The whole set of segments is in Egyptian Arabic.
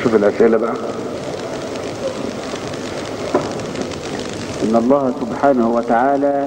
نشوف الأسئلة بقى إن الله سبحانه وتعالى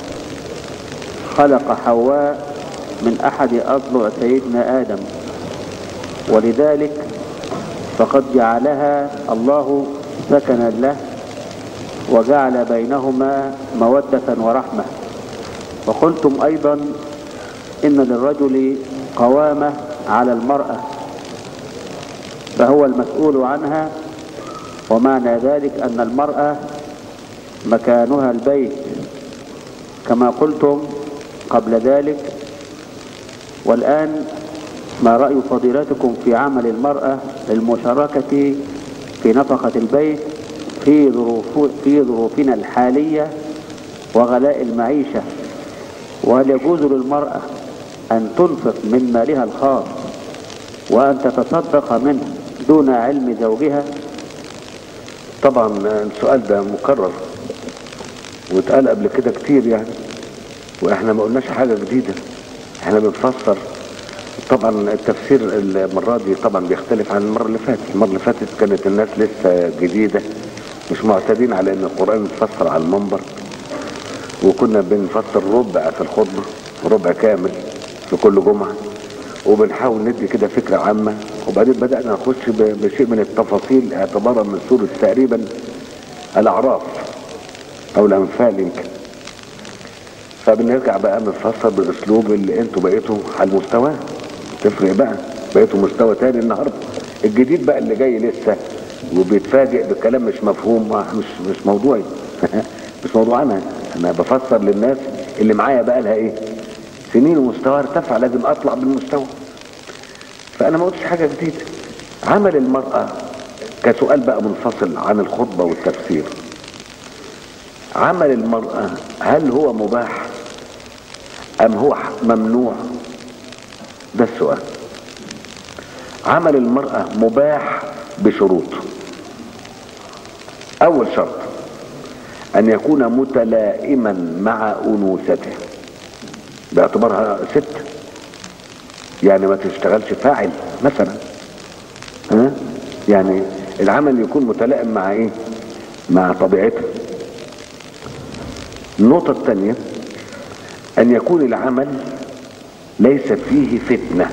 خلق حواء من أحد أضلع سيدنا آدم ولذلك فقد جعلها الله سكنا له وجعل بينهما مودة ورحمة وقلتم أيضا إن للرجل قوامة على المرأة فهو المسؤول عنها ومعنى ذلك أن المرأة مكانها البيت كما قلتم قبل ذلك والآن ما رأي فضيلتكم في عمل المرأة للمشاركة في نفقة البيت في ظروف في ظروفنا الحالية وغلاء المعيشة وهل يجوز للمرأة أن تنفق من مالها الخاص وأن تتصدق منه دون علم زوجها طبعا السؤال ده مكرر واتقال قبل كده كتير يعني واحنا ما قلناش حاجة جديدة احنا بنفسر طبعا التفسير المرة دي طبعا بيختلف عن المرة اللي فاتت المرة اللي فاتت كانت الناس لسه جديدة مش معتادين على ان القرآن يتفسر على المنبر وكنا بنفسر ربع في الخطبة ربع كامل في كل جمعة وبنحاول ندي كده فكرة عامة وبعدين بدأنا نخش ب- بشيء من التفاصيل اعتبارا من سورة تقريبا الأعراف أو الأنفال يمكن فبنرجع بقى نفسر بالأسلوب اللي انتوا بقيتوا على المستوى تفرق بقى بقيتوا مستوى تاني النهارده الجديد بقى اللي جاي لسه وبيتفاجئ بكلام مش مفهوم ما- مش مش موضوعي مش موضوعنا انا بفسر للناس اللي معايا بقى لها ايه سنين ومستوى ارتفع لازم اطلع بالمستوى فانا ما قلتش حاجه جديده عمل المراه كسؤال بقى منفصل عن الخطبه والتفسير عمل المراه هل هو مباح ام هو ممنوع ده السؤال عمل المراه مباح بشروط اول شرط ان يكون متلائما مع انوثته باعتبارها ست يعني ما تشتغلش فاعل مثلا ها يعني العمل يكون متلائم مع ايه مع طبيعتها النقطة الثانية ان يكون العمل ليس فيه فتنة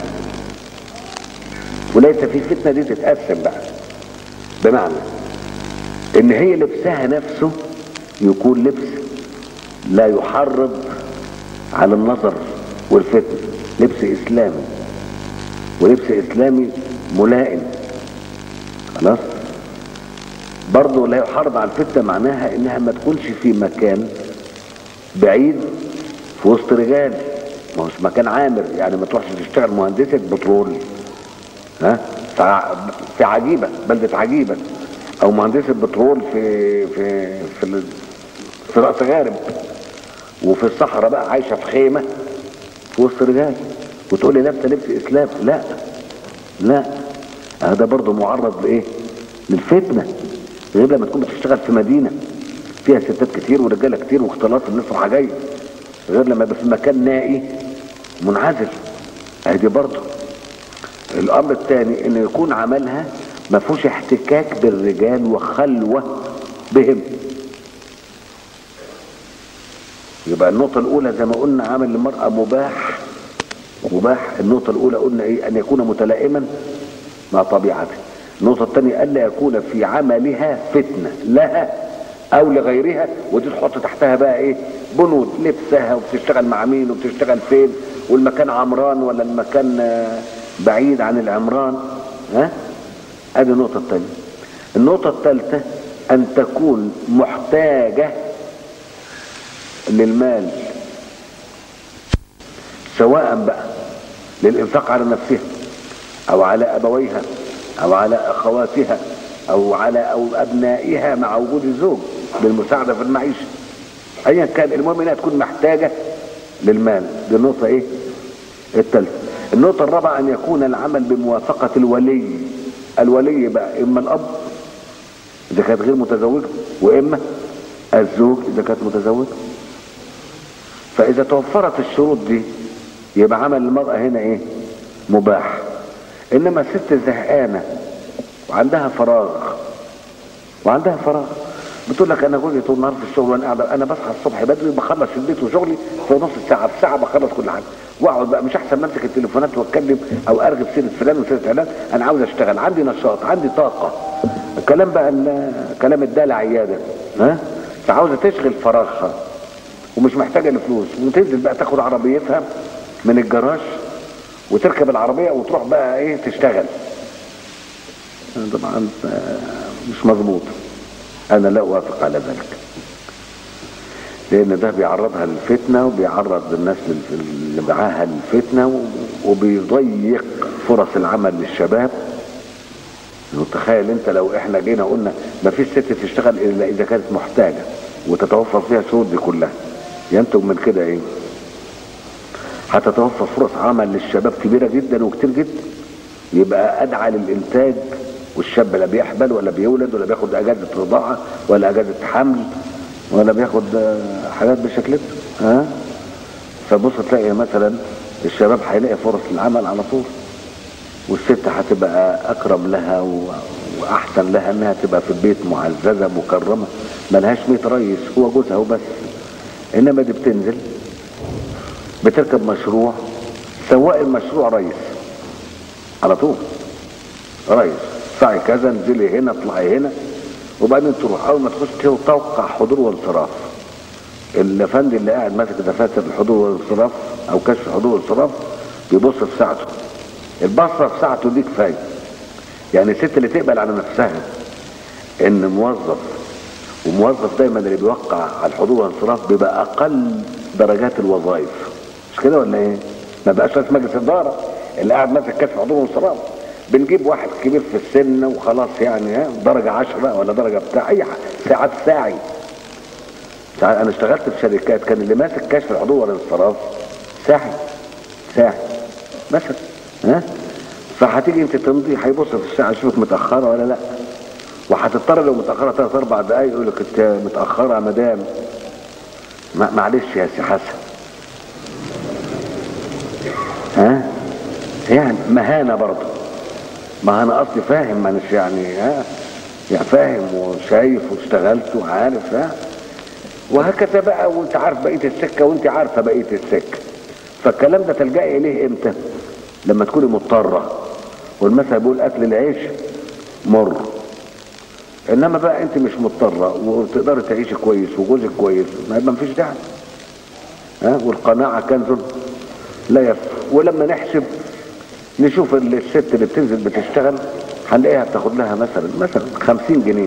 وليس فيه فتنة دي تتقسم بقى بمعنى ان هي لبسها نفسه يكون لبس لا يحرض على النظر والفتن لبس اسلامي ولبس اسلامي ملائم خلاص برضه لا يحرض على الفتنه معناها انها ما تكونش في مكان بعيد في وسط رجال ما هوش مكان عامر يعني ما تروحش تشتغل مهندسة بترول ها في- في عجيبة بلدة عجيبة او مهندسة بترول في في في, ال- في رأس غارب وفي الصحراء بقى عايشة في خيمة في وسط رجال وتقول لي لابسة لبس اسلام لا لا هذا برضه معرض لايه للفتنة غير لما تكون بتشتغل في مدينة فيها ستات كتير ورجاله كتير واختلاط الناس رايحه جايه غير لما يبقى في مكان نائي منعزل ادي برضه الامر الثاني ان يكون عملها ما فيهوش احتكاك بالرجال وخلوه بهم يبقى النقطة الأولى زي ما قلنا عمل المرأة مباح مباح النقطة الأولى قلنا إيه أن يكون متلائما مع طبيعته النقطة الثانية ألا يكون في عملها فتنة لها أو لغيرها ودي تحط تحتها بقى إيه بنود لبسها وبتشتغل مع مين وبتشتغل فين والمكان عمران ولا المكان آه، بعيد عن العمران ها ادي النقطة الثانية النقطة الثالثة أن تكون محتاجة للمال سواء بقى للإنفاق على نفسها أو على أبويها أو على أخواتها أو على أو أبنائها مع وجود الزوج للمساعدة في المعيشة أيا كان المهم إنها تكون محتاجة للمال دي النقطة إيه؟ الثالثة النقطة الرابعة أن يكون العمل بموافقة الولي الولي بقى إما الأب إذا كانت غير متزوجة وإما الزوج إذا كانت متزوجة فإذا توفرت الشروط دي يبقى عمل المرأة هنا إيه؟ مباح إنما ست زهقانة وعندها فراغ وعندها فراغ بتقول لك انا جوزي طول النهار في الشغل وانا قاعده انا بصحى الصبح بدري بخلص البيت وشغلي في نص ساعه في ساعه بخلص كل حاجه واقعد بقى مش احسن ما امسك التليفونات واتكلم او ارغب سيره فلان وسيره فلان انا عاوز اشتغل عندي نشاط عندي طاقه الكلام بقى ال- كلام الدلع عياده ها فعاوزه تشغل فراغها ومش محتاجه لفلوس وتنزل بقى تاخد عربيتها من الجراج وتركب العربيه وتروح بقى ايه تشتغل طبعا آه، مش مظبوط انا لا اوافق على ذلك لان ده بيعرضها للفتنه وبيعرض الناس لل- اللي معاها للفتنه و- وبيضيق فرص العمل للشباب تخيل انت لو احنا جينا قلنا ما فيش ست تشتغل الا اذا كانت محتاجه وتتوفر فيها الشروط دي كلها ينتج من كده ايه هتتوفر فرص عمل للشباب كبيره جدا وكتير جدا يبقى ادعى للانتاج والشاب لا بيحبل ولا بيولد ولا بياخد اجازه رضاعه ولا اجازه حمل ولا بياخد آه، حاجات بالشكل ده ها فبص تلاقي مثلا الشباب هيلاقي فرص العمل على طول والست هتبقى اكرم لها و... واحسن لها انها تبقى في البيت معززه مكرمه ملهاش 100 ريس هو جوزها وبس انما دي بتنزل بتركب مشروع سواق المشروع ريس على طول ريس سعي كذا انزلي هنا اطلعي هنا وبعدين تروح اول ما تخش توقع حضور وانصراف الافندي اللي قاعد ماسك دفاتر الحضور والانصراف او كشف الحضور والانصراف بيبص في ساعته البصره في ساعته دي كفايه يعني الست اللي تقبل على نفسها ان موظف وموظف دايما اللي بيوقع على الحضور والانصراف بيبقى اقل درجات الوظائف مش كده ولا ايه؟ ما بقاش رئيس مجلس اداره اللي قاعد ماسك كشف حضور وانصراف بنجيب واحد كبير في السن وخلاص يعني ها درجه عشرة ولا درجه بتاع اي حاجه ساعات ساعي ساعات انا اشتغلت في شركات كان اللي ماسك كشف الحضور والانصراف ساعي ساعي مثلا ها فهتيجي انت تمضي هيبص في الساعه يشوفك متاخره ولا لا وهتضطر لو متاخره ثلاث اربع دقايق يقول لك انت متاخره يا مدام ما- معلش يا سي حسن ها يعني مهانه برضه ما انا اصلي فاهم ما اناش يعني ها يعني فاهم وشايف واشتغلت وعارف ها وهكذا بقى وانت عارف بقيه السكه وانت عارفه بقيه السكه فالكلام ده تلجئي اليه امتى لما تكوني مضطره والمثل بيقول اكل العيش مر انما بقى انت مش مضطره وتقدري تعيشي كويس وجوزك كويس ما يبقى مفيش داعي ها والقناعه كنز لا يفنى ولما نحسب نشوف ال- الست اللي بتنزل بتشتغل هنلاقيها بتاخد لها مثلا مثلا 50 جنيه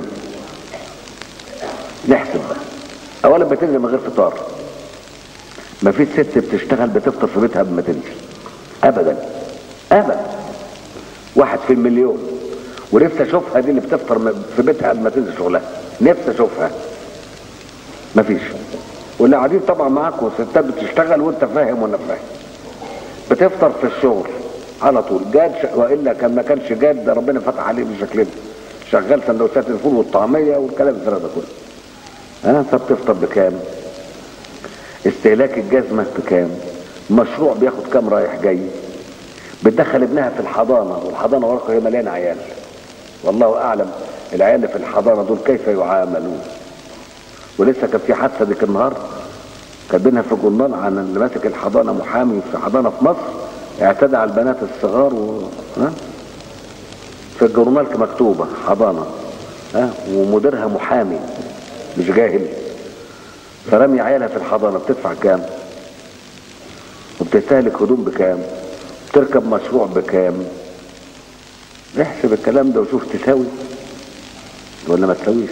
نحسب بقى اولا بتنزل من غير فطار ما فيش ست بتشتغل بتفطر في بيتها قبل ما تنزل ابدا ابدا واحد في المليون ونفسي اشوفها دي اللي بتفطر م- في بيتها قبل ما تنزل شغلها نفسي اشوفها مفيش واللي قاعدين طبعا معاك وستات بتشتغل وانت فاهم وانا فاهم بتفطر في الشغل على طول جاد ش... والا كان ما كانش جاد ده ربنا فتح عليه بالشكل ده شغال سندوتشات الفول والطعميه والكلام الفارغ ده كله ها فبتفطر بكام استهلاك الجزمه بكام مشروع بياخد كام رايح جاي بتدخل ابنها في الحضانه والحضانه ورقه هي مليانه عيال والله اعلم العيال اللي في الحضانه دول كيف يعاملون ولسه كان في حادثه ديك النهار كاتبينها في الجورنال عن اللي ماسك الحضانه محامي في حضانه في مصر اعتدى على البنات الصغار و... ها؟ في الجورنال مكتوبه حضانه ها ومديرها محامي مش جاهل فرمي عيالها في الحضانه بتدفع كام وبتستهلك هدوم بكام بتركب مشروع بكام احسب الكلام ده وشوف تساوي ولا ما تساويش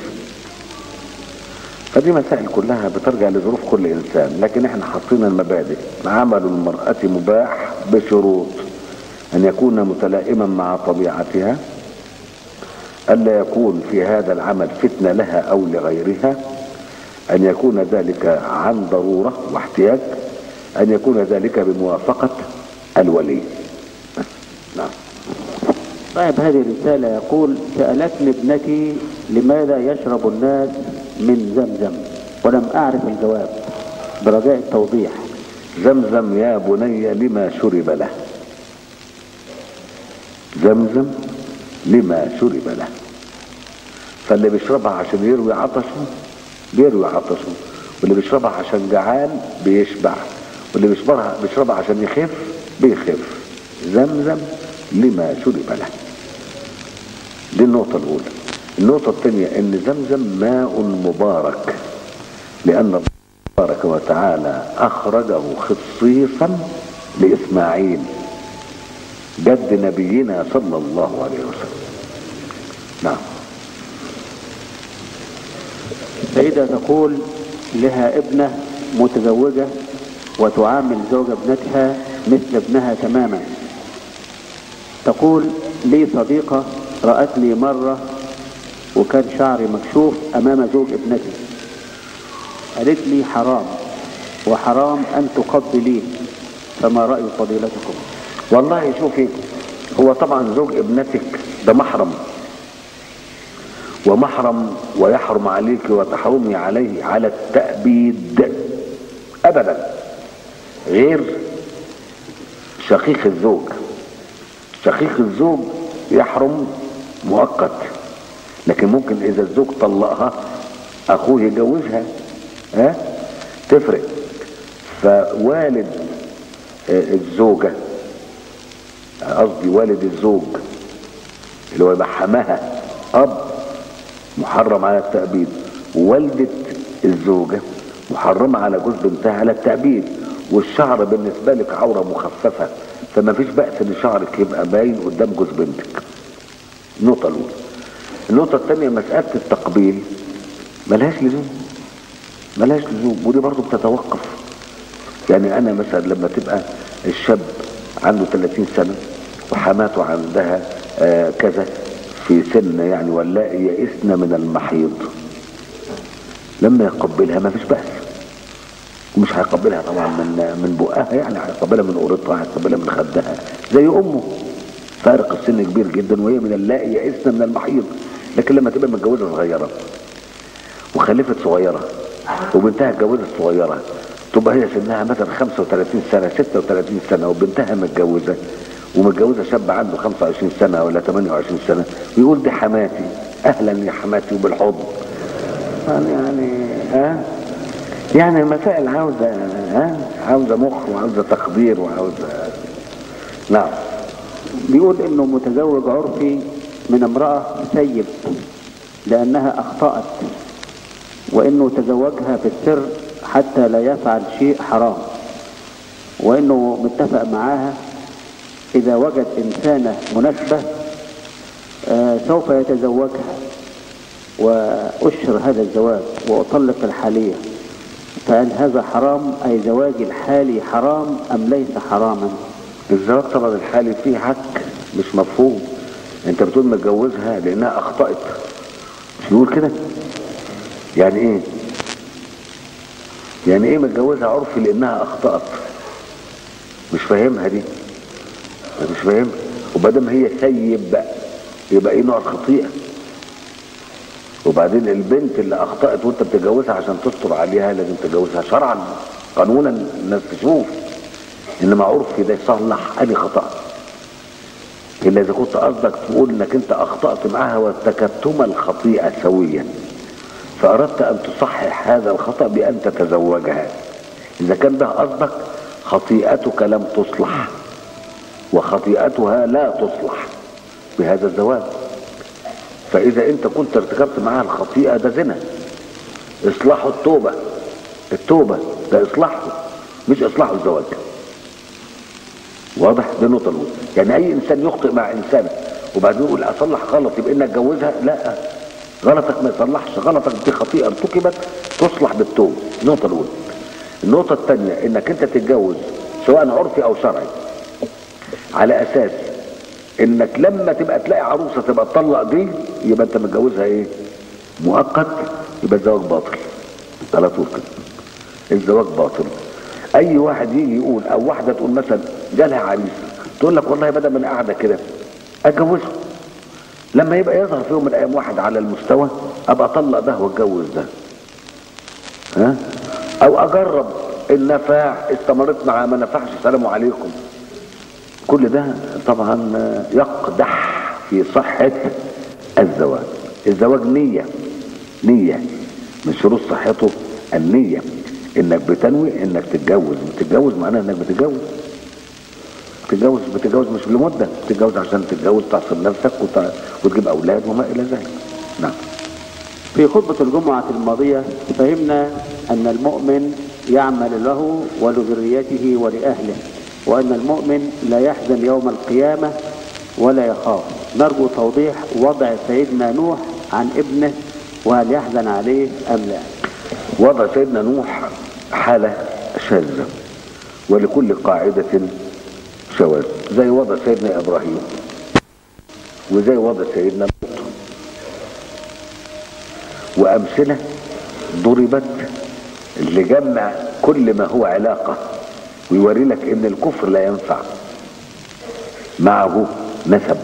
فدي مسائل كلها بترجع لظروف كل انسان لكن احنا حاطين المبادئ عمل المرأة مباح بشروط ان يكون متلائما مع طبيعتها الا يكون في هذا العمل فتنة لها او لغيرها ان يكون ذلك عن ضرورة واحتياج ان يكون ذلك بموافقة الولي بس. نعم صاحب هذه الرسالة يقول سألتني ابنتي لماذا يشرب الناس من زمزم ولم أعرف الجواب برجاء التوضيح زمزم يا بني لما شرب له زمزم لما شرب له فاللي بيشربها عشان يروي عطشه بيروي عطشه واللي بيشربها عشان جعان بيشبع واللي بيشربها بيشربها عشان يخف بيخف زمزم لما شرب له دي النقطة الأولى النقطة الثانية إن زمزم ماء مبارك لأن الله تبارك وتعالى أخرجه خصيصا لإسماعيل جد نبينا صلى الله عليه وسلم نعم سيدة تقول لها ابنة متزوجة وتعامل زوج ابنتها مثل ابنها تماما تقول لي صديقة رأتني مرة وكان شعري مكشوف أمام زوج ابنتي قالت لي حرام وحرام أن تقبليه فما رأي فضيلتكم والله شوفي هو طبعا زوج ابنتك ده محرم ومحرم ويحرم عليك وتحرمي عليه على التأبيد أبدا غير شقيق الزوج شقيق الزوج يحرم مؤقت لكن ممكن إذا الزوج طلقها أخوه يجوزها ها تفرق فوالد الزوجة قصدي والد الزوج اللي هو يبقى حماها أب محرم على التأبيد ووالدة الزوجة محرمة على جوز بنتها على التأبيد والشعر بالنسبة لك عورة مخففة فما فيش بأس ان شعرك يبقى باين قدام جوز بنتك النقطة الأولى النقطة الثانية مسألة التقبيل ملهاش لزوم ملهاش لزوم ودي برضه بتتوقف يعني أنا مثلا لما تبقى الشاب عنده 30 سنة وحماته عندها آه كذا في سن يعني ولا يئسن من المحيض لما يقبلها ما فيش بأس ومش هيقبلها طبعا من من بقها يعني هيقبلها من قرطها هيقبلها من خدها زي امه فارق السن كبير جدا وهي من اللائي يئسن من المحيض لكن لما تبقى متجوزه صغيره وخلفت صغيره وبنتها اتجوزت صغيره تبقى هي سنها مثلا 35 سنه 36 سنه وبنتها متجوزه ومتجوزه شاب عنده 25 سنه ولا 28 سنه ويقول دي حماتي اهلا يا حماتي وبالحضن يعني يعني ها يعني المسائل عاوزه ها عاوزه مخ وعاوزه تقدير وعاوزه نعم بيقول انه متزوج عرفي من امرأة سيب لانها اخطأت وانه تزوجها في السر حتى لا يفعل شيء حرام وانه متفق معاها اذا وجد انسانة مناسبة آه سوف يتزوجها واشهر هذا الزواج واطلق الحالية فهل هذا حرام اي زواجي الحالي حرام ام ليس حراما الزواج طبعا الحالي فيه حق مش مفهوم انت بتقول متجوزها لانها اخطأت مش بيقول كده يعني ايه يعني ايه متجوزها عرفي لانها اخطأت مش فاهمها دي مش فاهم وبدم هي سيب بقى يبقى ايه نوع الخطيئة وبعدين البنت اللي اخطأت وانت بتتجوزها عشان تستر عليها لازم تتجوزها شرعا قانونا الناس تشوف انما عرفي ده يصلح ادي خطأ الا اذا كنت قصدك تقول انك انت اخطأت معاها وارتكبتما الخطيئة سويا فاردت ان تصحح هذا الخطأ بان تتزوجها اذا كان ده قصدك خطيئتك لم تصلح وخطيئتها لا تصلح بهذا الزواج فاذا انت كنت ارتكبت معاها الخطيئة ده زنا اصلاح التوبة التوبة ده اصلاحه مش اصلاح الزواج واضح دي النقطة الأولى يعني أي إنسان يخطئ مع إنسانة وبعدين يقول أصلح غلط يبقى إنك اتجوزها لا غلطك ما يصلحش غلطك دي خطيئة ارتكبت تصلح بالتوبة النقطة الأولى النقطة الثانية إنك أنت تتجوز سواء عرفي أو شرعي على أساس إنك لما تبقى تلاقي عروسة تبقى تطلق دي يبقى أنت متجوزها إيه؟ مؤقت يبقى الزواج باطل على طول كده الزواج باطل اي واحد يجي يقول او واحده تقول مثلا جالها عريس تقول لك والله بدل ما انا قاعده كده اتجوزه لما يبقى يظهر في يوم من الايام واحد على المستوى ابقى اطلق ده واتجوز ده ها او اجرب النفاع استمرت معاه ما نفعش السلام عليكم كل ده طبعا يقدح في صحة الزواج الزواج نية نية من شروط صحته النية انك بتنوي انك تتجوز بتتجوز معناها انك بتتجوز بتتجوز بتتجوز مش لمدة بتتجوز عشان تتجوز تعصب نفسك وت... وتجيب اولاد وما الى ذلك نعم في خطبة الجمعة الماضية فهمنا أن المؤمن يعمل له ولذريته ولأهله وأن المؤمن لا يحزن يوم القيامة ولا يخاف نرجو توضيح وضع سيدنا نوح عن ابنه وهل يحزن عليه أم لا وضع سيدنا نوح حالة شاذة ولكل قاعدة شواذ زي وضع سيدنا إبراهيم وزي وضع سيدنا لوط وأمثلة ضربت لجمع كل ما هو علاقة ويوري لك ان الكفر لا ينفع معه نسب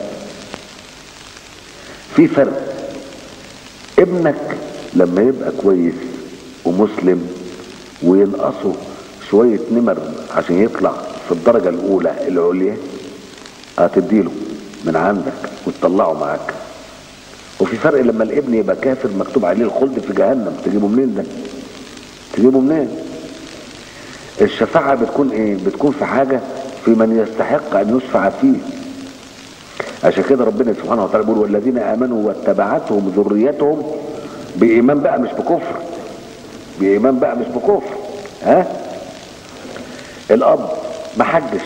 في فرق ابنك لما يبقى كويس ومسلم وينقصه شوية نمر عشان يطلع في الدرجة الأولى العليا هتديله من عندك وتطلعه معاك وفي فرق لما الابن يبقى كافر مكتوب عليه الخلد في جهنم تجيبه منين ده تجيبه منين الشفاعة بتكون ايه بتكون في حاجة في من يستحق ان يشفع فيه عشان كده ربنا سبحانه وتعالى بيقول والذين امنوا واتبعتهم ذريتهم بايمان بقى مش بكفر بايمان بقى مش بكفر ها الاب ما حجش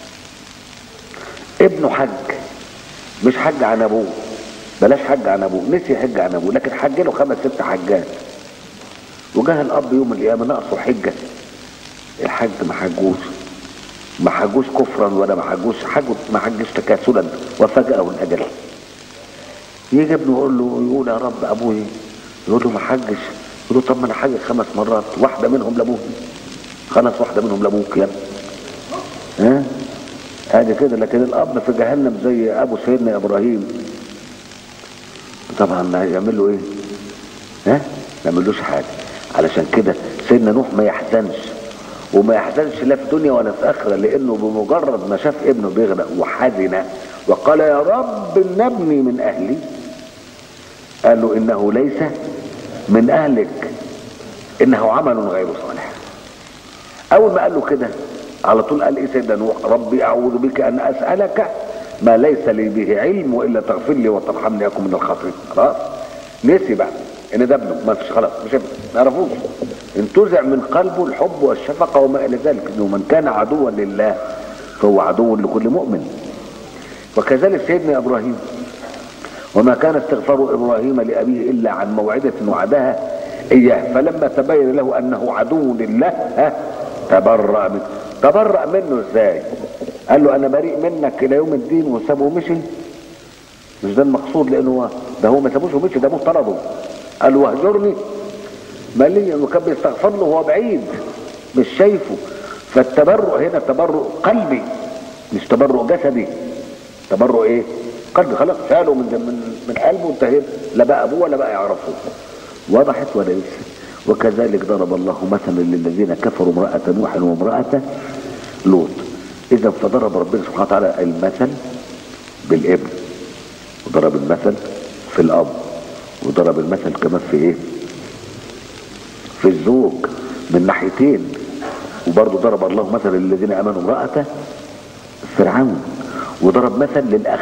ابنه حج مش حج عن ابوه بلاش حج عن ابوه نسي حج عن ابوه لكن حج له خمس ست حجات وجاه الاب يوم القيامه ناقصه حجه الحج ما حجوش ما حجوش كفرا ولا ما حجوش حجوا ما حجش تكاسلا وفجأه الاجل يجي ابنه يقول له يقول يا رب ابوي يقول له ما حجش يقول له طب ما انا حاجة خمس مرات واحده منهم لابوه خلاص واحده منهم لابوك يا ابني ها ادي كده لكن الاب في جهنم زي ابو سيدنا ابراهيم طبعا هيعمل له ايه ها ما يعملوش حاجه علشان كده سيدنا نوح ما يحزنش وما يحزنش لا في دنيا ولا في اخره لانه بمجرد ما شاف ابنه بيغرق وحزن وقال يا رب نبني من اهلي قال له انه ليس من اهلك انه عمل غير صالح اول ما قال له كده على طول قال ايه سيدنا نوح ربي اعوذ بك ان اسالك ما ليس لي به علم والا تغفر لي وترحمني اكن من الخاطئين خلاص نسي بقى ان ده ابنه ما فيش خلاص مش ابنه ما يعرفوش انتزع من قلبه الحب والشفقه وما الى ذلك انه من كان عدوا لله فهو عدو لكل مؤمن وكذلك سيدنا ابراهيم وما كان استغفار ابراهيم لابيه الا عن موعده وعدها اياه فلما تبين له انه عدو لله ها تبرأ منه تبرأ منه ازاي قال له انا بريء منك الى يوم الدين وسابه ومشي مش ده المقصود لانه هو ده هو ما سابوش ومشي ده ابوه طرده قال له واهجرني ماليا وكان بيستغفر له وهو بعيد مش شايفه فالتبرؤ هنا تبرؤ قلبي مش تبرؤ جسدي تبرؤ ايه قلبي خلاص شاله من من من قلبه وانتهينا لا بقى ابوه ولا بقى يعرفه وضحت ولا لسه وكذلك ضرب الله مثلا للذين كفروا امرأة نوح وامرأة لوط اذا فضرب ربنا سبحانه وتعالى المثل بالابن وضرب المثل في الاب وضرب المثل كمان في ايه في الزوج من ناحيتين وبرضه ضرب الله مثلا للذين امنوا امرأة فرعون وضرب مثل للاخ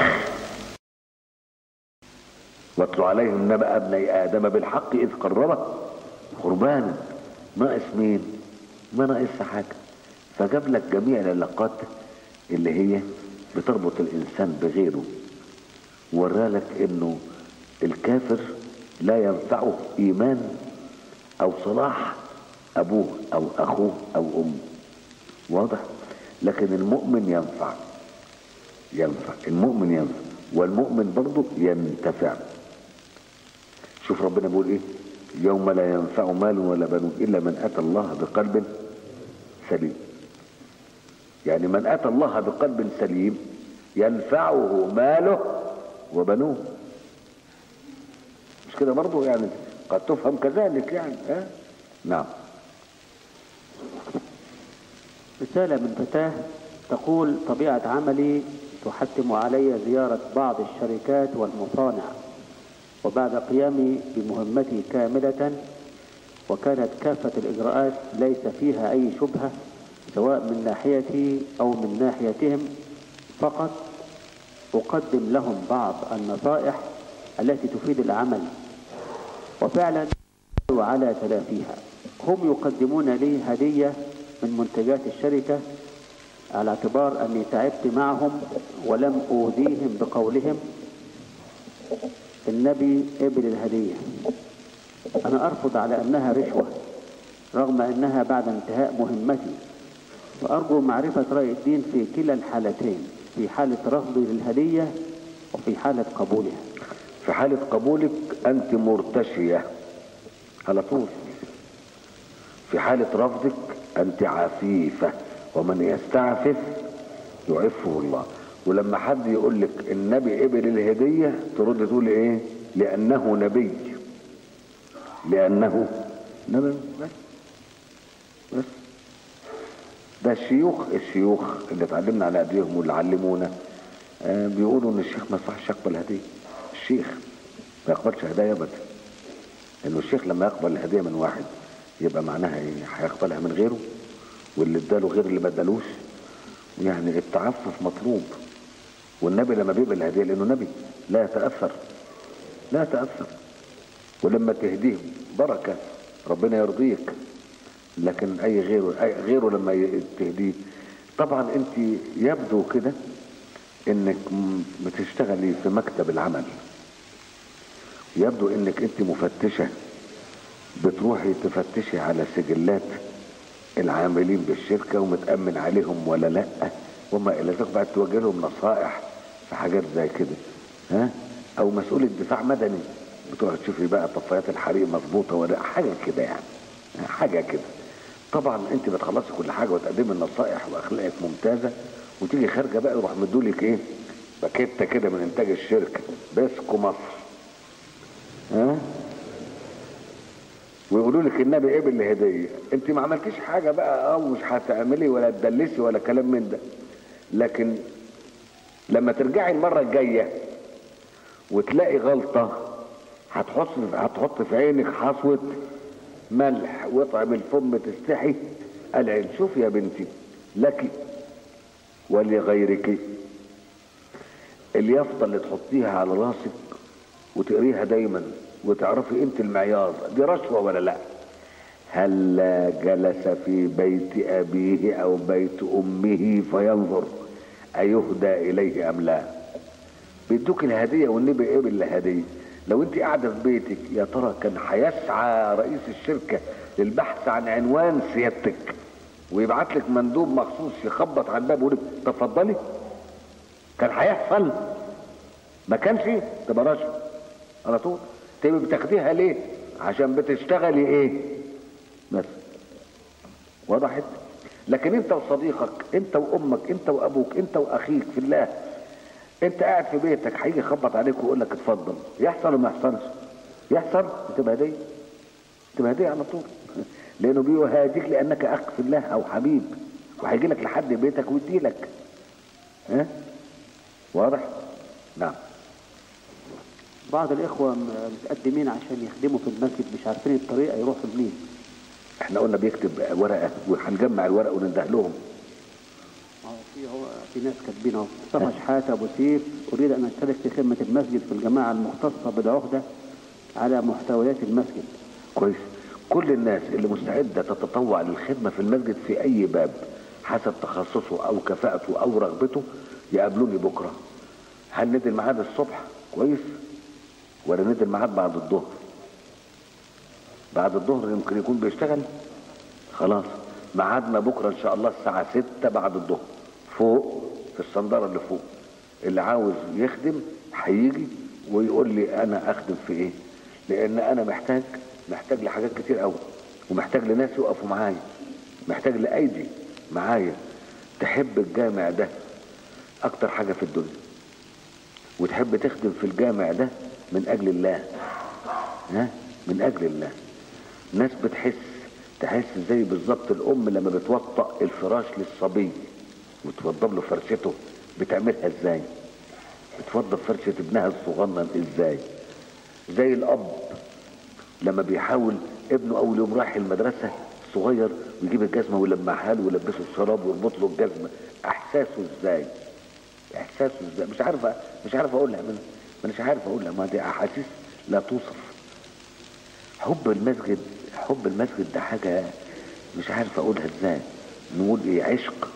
واتل عليهم نبأ ابني ادم بالحق اذ قربا قربانا ناقص مين ما ناقص حاجه فجاب لك جميع العلاقات اللي هي بتربط الانسان بغيره ورالك انه الكافر لا ينفعه ايمان او صلاح ابوه او اخوه او امه واضح لكن المؤمن ينفع ينفع المؤمن ينفع والمؤمن برضه ينتفع شوف ربنا بيقول ايه يوم لا ينفع مال ولا بنون الا من اتى الله بقلب سليم يعني من اتى الله بقلب سليم ينفعه ماله وبنوه مش كده برضه يعني قد تفهم كذلك يعني ها نعم رسالة من فتاة تقول طبيعة عملي تحتم علي زيارة بعض الشركات والمصانع وبعد قيامي بمهمتي كاملة وكانت كافة الإجراءات ليس فيها أي شبهة سواء من ناحيتي أو من ناحيتهم فقط أقدم لهم بعض النصائح التي تفيد العمل وفعلا على تلافيها هم يقدمون لي هدية من منتجات الشركة على اعتبار أني تعبت معهم ولم أوذيهم بقولهم النبي قبل الهدية أنا أرفض على أنها رشوة رغم أنها بعد انتهاء مهمتي وأرجو معرفة رأي الدين في كلا الحالتين في حالة رفضي للهدية وفي حالة قبولها في حالة قبولك أنت مرتشية على طول في حالة رفضك أنت عفيفة ومن يستعفف يعفه الله ولما حد يقول لك النبي قبل الهدية ترد تقول ايه لأنه نبي لأنه نبي بس بس ده الشيوخ الشيوخ اللي اتعلمنا على ايديهم واللي علمونا آه بيقولوا ان الشيخ ما يصحش يقبل هديه الشيخ ما يقبلش هدايا ابدا انه الشيخ لما يقبل الهديه من واحد يبقى معناها ايه هيقبلها من غيره واللي اداله غير اللي ما ادالوش يعني التعفف مطلوب والنبي لما بيقبل الهديه لانه نبي لا يتاثر لا يتاثر ولما تهديه بركه ربنا يرضيك لكن اي غيره أي غيره لما تهديه طبعا انت يبدو كده انك بتشتغلي في مكتب العمل يبدو انك انت مفتشة بتروحي تفتشي على سجلات العاملين بالشركة ومتأمن عليهم ولا لا وما الى ذلك بعد توجه لهم نصائح في حاجات زي كده ها او مسؤولة دفاع مدني بتروحي تشوفي بقى طفايات الحريق مظبوطة ولا حاجة كده يعني حاجة كده طبعا انت بتخلصي كل حاجة وتقدمي النصائح واخلاقك ممتازة وتيجي خارجة بقى يروح مدولك ايه باكيتة كده من انتاج الشركة باسكو مصر ها ويقولوا لك النبي قبل الهدية انت ما عملتيش حاجة بقى اه مش هتعملي ولا تدلسي ولا كلام من ده لكن لما ترجعي المرة الجاية وتلاقي غلطة هتحط هتحط في عينك حصوة ملح واطعم الفم تستحي العين شوف يا بنتي لك ولغيرك اليافطة اللي تحطيها على راسك وتقريها دايما وتعرفي انت المعيار دي رشوة ولا لا هل جلس في بيت ابيه او بيت امه فينظر ايهدى اليه ام لا بيدوك الهدية والنبي قبل الهدية لو انت قاعدة في بيتك يا ترى كان هيسعى رئيس الشركة للبحث عن عنوان سيادتك ويبعت لك مندوب مخصوص يخبط على الباب ويقول تفضلي كان هيحصل ما كانش تبقى رشوة على طول تبقى بتاخديها ليه عشان بتشتغلي ايه بس وضحت لكن انت وصديقك انت وامك انت وابوك انت واخيك في الله انت قاعد في بيتك هيجي يخبط عليك ويقول لك اتفضل يحصل ولا ما يحصلش يحصل تبقى هديه تبقى هديه على طول لانه بيهاديك لانك اخ في الله او حبيب وهيجي لك لحد بيتك ويدي لك ها واضح نعم بعض الإخوة متقدمين عشان يخدموا في المسجد مش عارفين الطريقة يروحوا منين احنا قلنا بيكتب ورقة وهنجمع الورق وننده لهم هو في هو في ناس كاتبين اهو مصطفى شحاتة أبو سيف أريد أن أشترك في خدمة المسجد في الجماعة المختصة بالعهدة على محتويات المسجد كويس كل الناس اللي مستعدة تتطوع للخدمة في المسجد في أي باب حسب تخصصه أو كفاءته أو رغبته يقابلوني بكرة هل ندي الميعاد الصبح كويس ولا ندي الميعاد بعد الظهر بعد الظهر يمكن يكون بيشتغل خلاص ميعادنا بكرة إن شاء الله الساعة ستة بعد الظهر فوق في الصندارة اللي فوق اللي عاوز يخدم هيجي ويقول لي أنا أخدم في إيه لأن أنا محتاج محتاج لحاجات كتير قوي ومحتاج لناس يقفوا معايا محتاج لأيدي معايا تحب الجامع ده أكتر حاجة في الدنيا وتحب تخدم في الجامع ده من أجل الله ها من أجل الله ناس بتحس تحس زي بالظبط الأم لما بتوطأ الفراش للصبي وتوضب له فرشته بتعملها ازاي بتوضب فرشة ابنها الصغنن ازاي زي الاب لما بيحاول ابنه اول يوم رايح المدرسة صغير ويجيب الجزمة ويلمعها له ويلبسه الشراب ويربط له الجزمة احساسه ازاي احساسه ازاي مش عارف مش عارف اقولها من مش عارف اقولها ما دي احاسيس لا توصف حب المسجد حب المسجد ده حاجة مش عارف اقولها ازاي نقول ايه عشق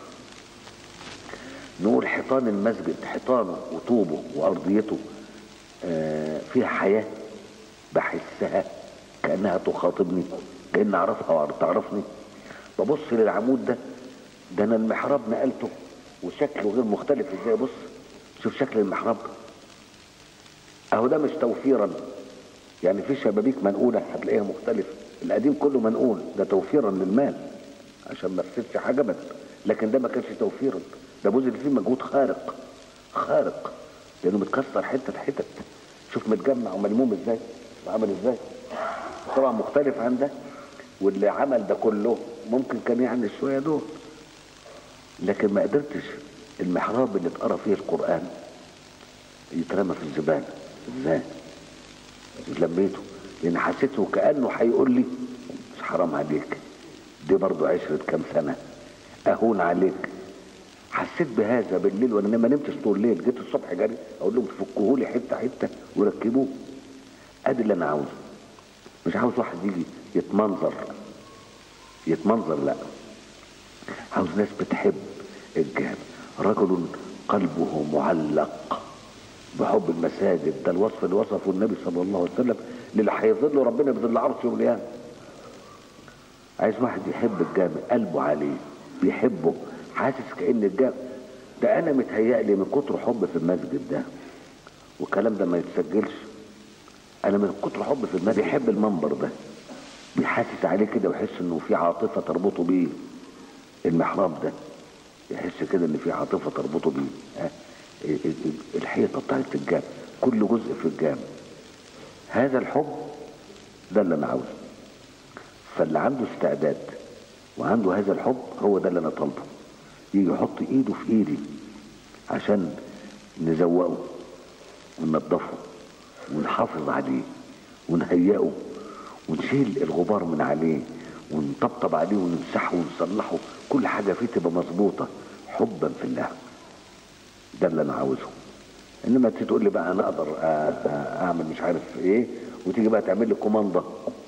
نقول حيطان المسجد حيطانه وطوبه وارضيته آه فيها حياة بحسها كأنها تخاطبني كأن اعرفها وتعرفني ببص للعمود ده ده انا المحراب نقلته وشكله غير مختلف ازاي بص شوف شكل المحراب اهو ده مش توفيرا يعني في شبابيك منقولة هتلاقيها مختلفة القديم كله منقول ده توفيرا للمال عشان ما تفسدش حاجة بس لكن ده ما كانش توفيرا ده بذل فيه مجهود خارق خارق لانه متكسر حتة حتت شوف متجمع وملموم ازاي عمل ازاي طبعا مختلف عن ده واللي عمل ده كله ممكن كان يعني شوية دول لكن ما قدرتش المحراب اللي اتقرا فيه القرآن يترمى في الزبالة ازاي لميته لان حسيته كأنه هيقول لي مش حرام عليك دي برضو عشرة كام سنة اهون عليك حسيت بهذا بالليل وانا ما نمتش طول الليل جيت الصبح جري اقول لهم فكوه لي حته حته وركبوه ادي اللي انا عاوزه مش عاوز واحد يجي يتمنظر يتمنظر لا عاوز ناس بتحب الجهاد رجل قلبه معلق بحب المساجد ده الوصف اللي وصفه النبي صلى الله عليه وسلم للي هيظل ربنا بظل عرشه يوم القيامه عايز واحد يحب الجامع قلبه عليه بيحبه حاسس كأن الجامع ده انا متهيألي من كتر حب في المسجد ده والكلام ده ما يتسجلش انا من كتر حب في المسجد بيحب المنبر ده بيحاسس عليه كده ويحس انه في عاطفة تربطه بيه المحراب ده يحس كده ان في عاطفة تربطه بيه ها؟ الحيطة بتاعت الجامع كل جزء في الجامع هذا الحب ده اللي انا عاوزه فاللي عنده استعداد وعنده هذا الحب هو ده اللي انا طالبه يجي يحط ايده في ايدي عشان نزوقه وننضفه ونحافظ عليه ونهيئه ونشيل الغبار من عليه ونطبطب عليه ونمسحه ونصلحه كل حاجة فيه تبقى مظبوطة حبا في الله ده اللي انا عاوزه انما تقول لي بقى انا اقدر اعمل مش عارف ايه وتيجي بقى تعمل لي كوماندا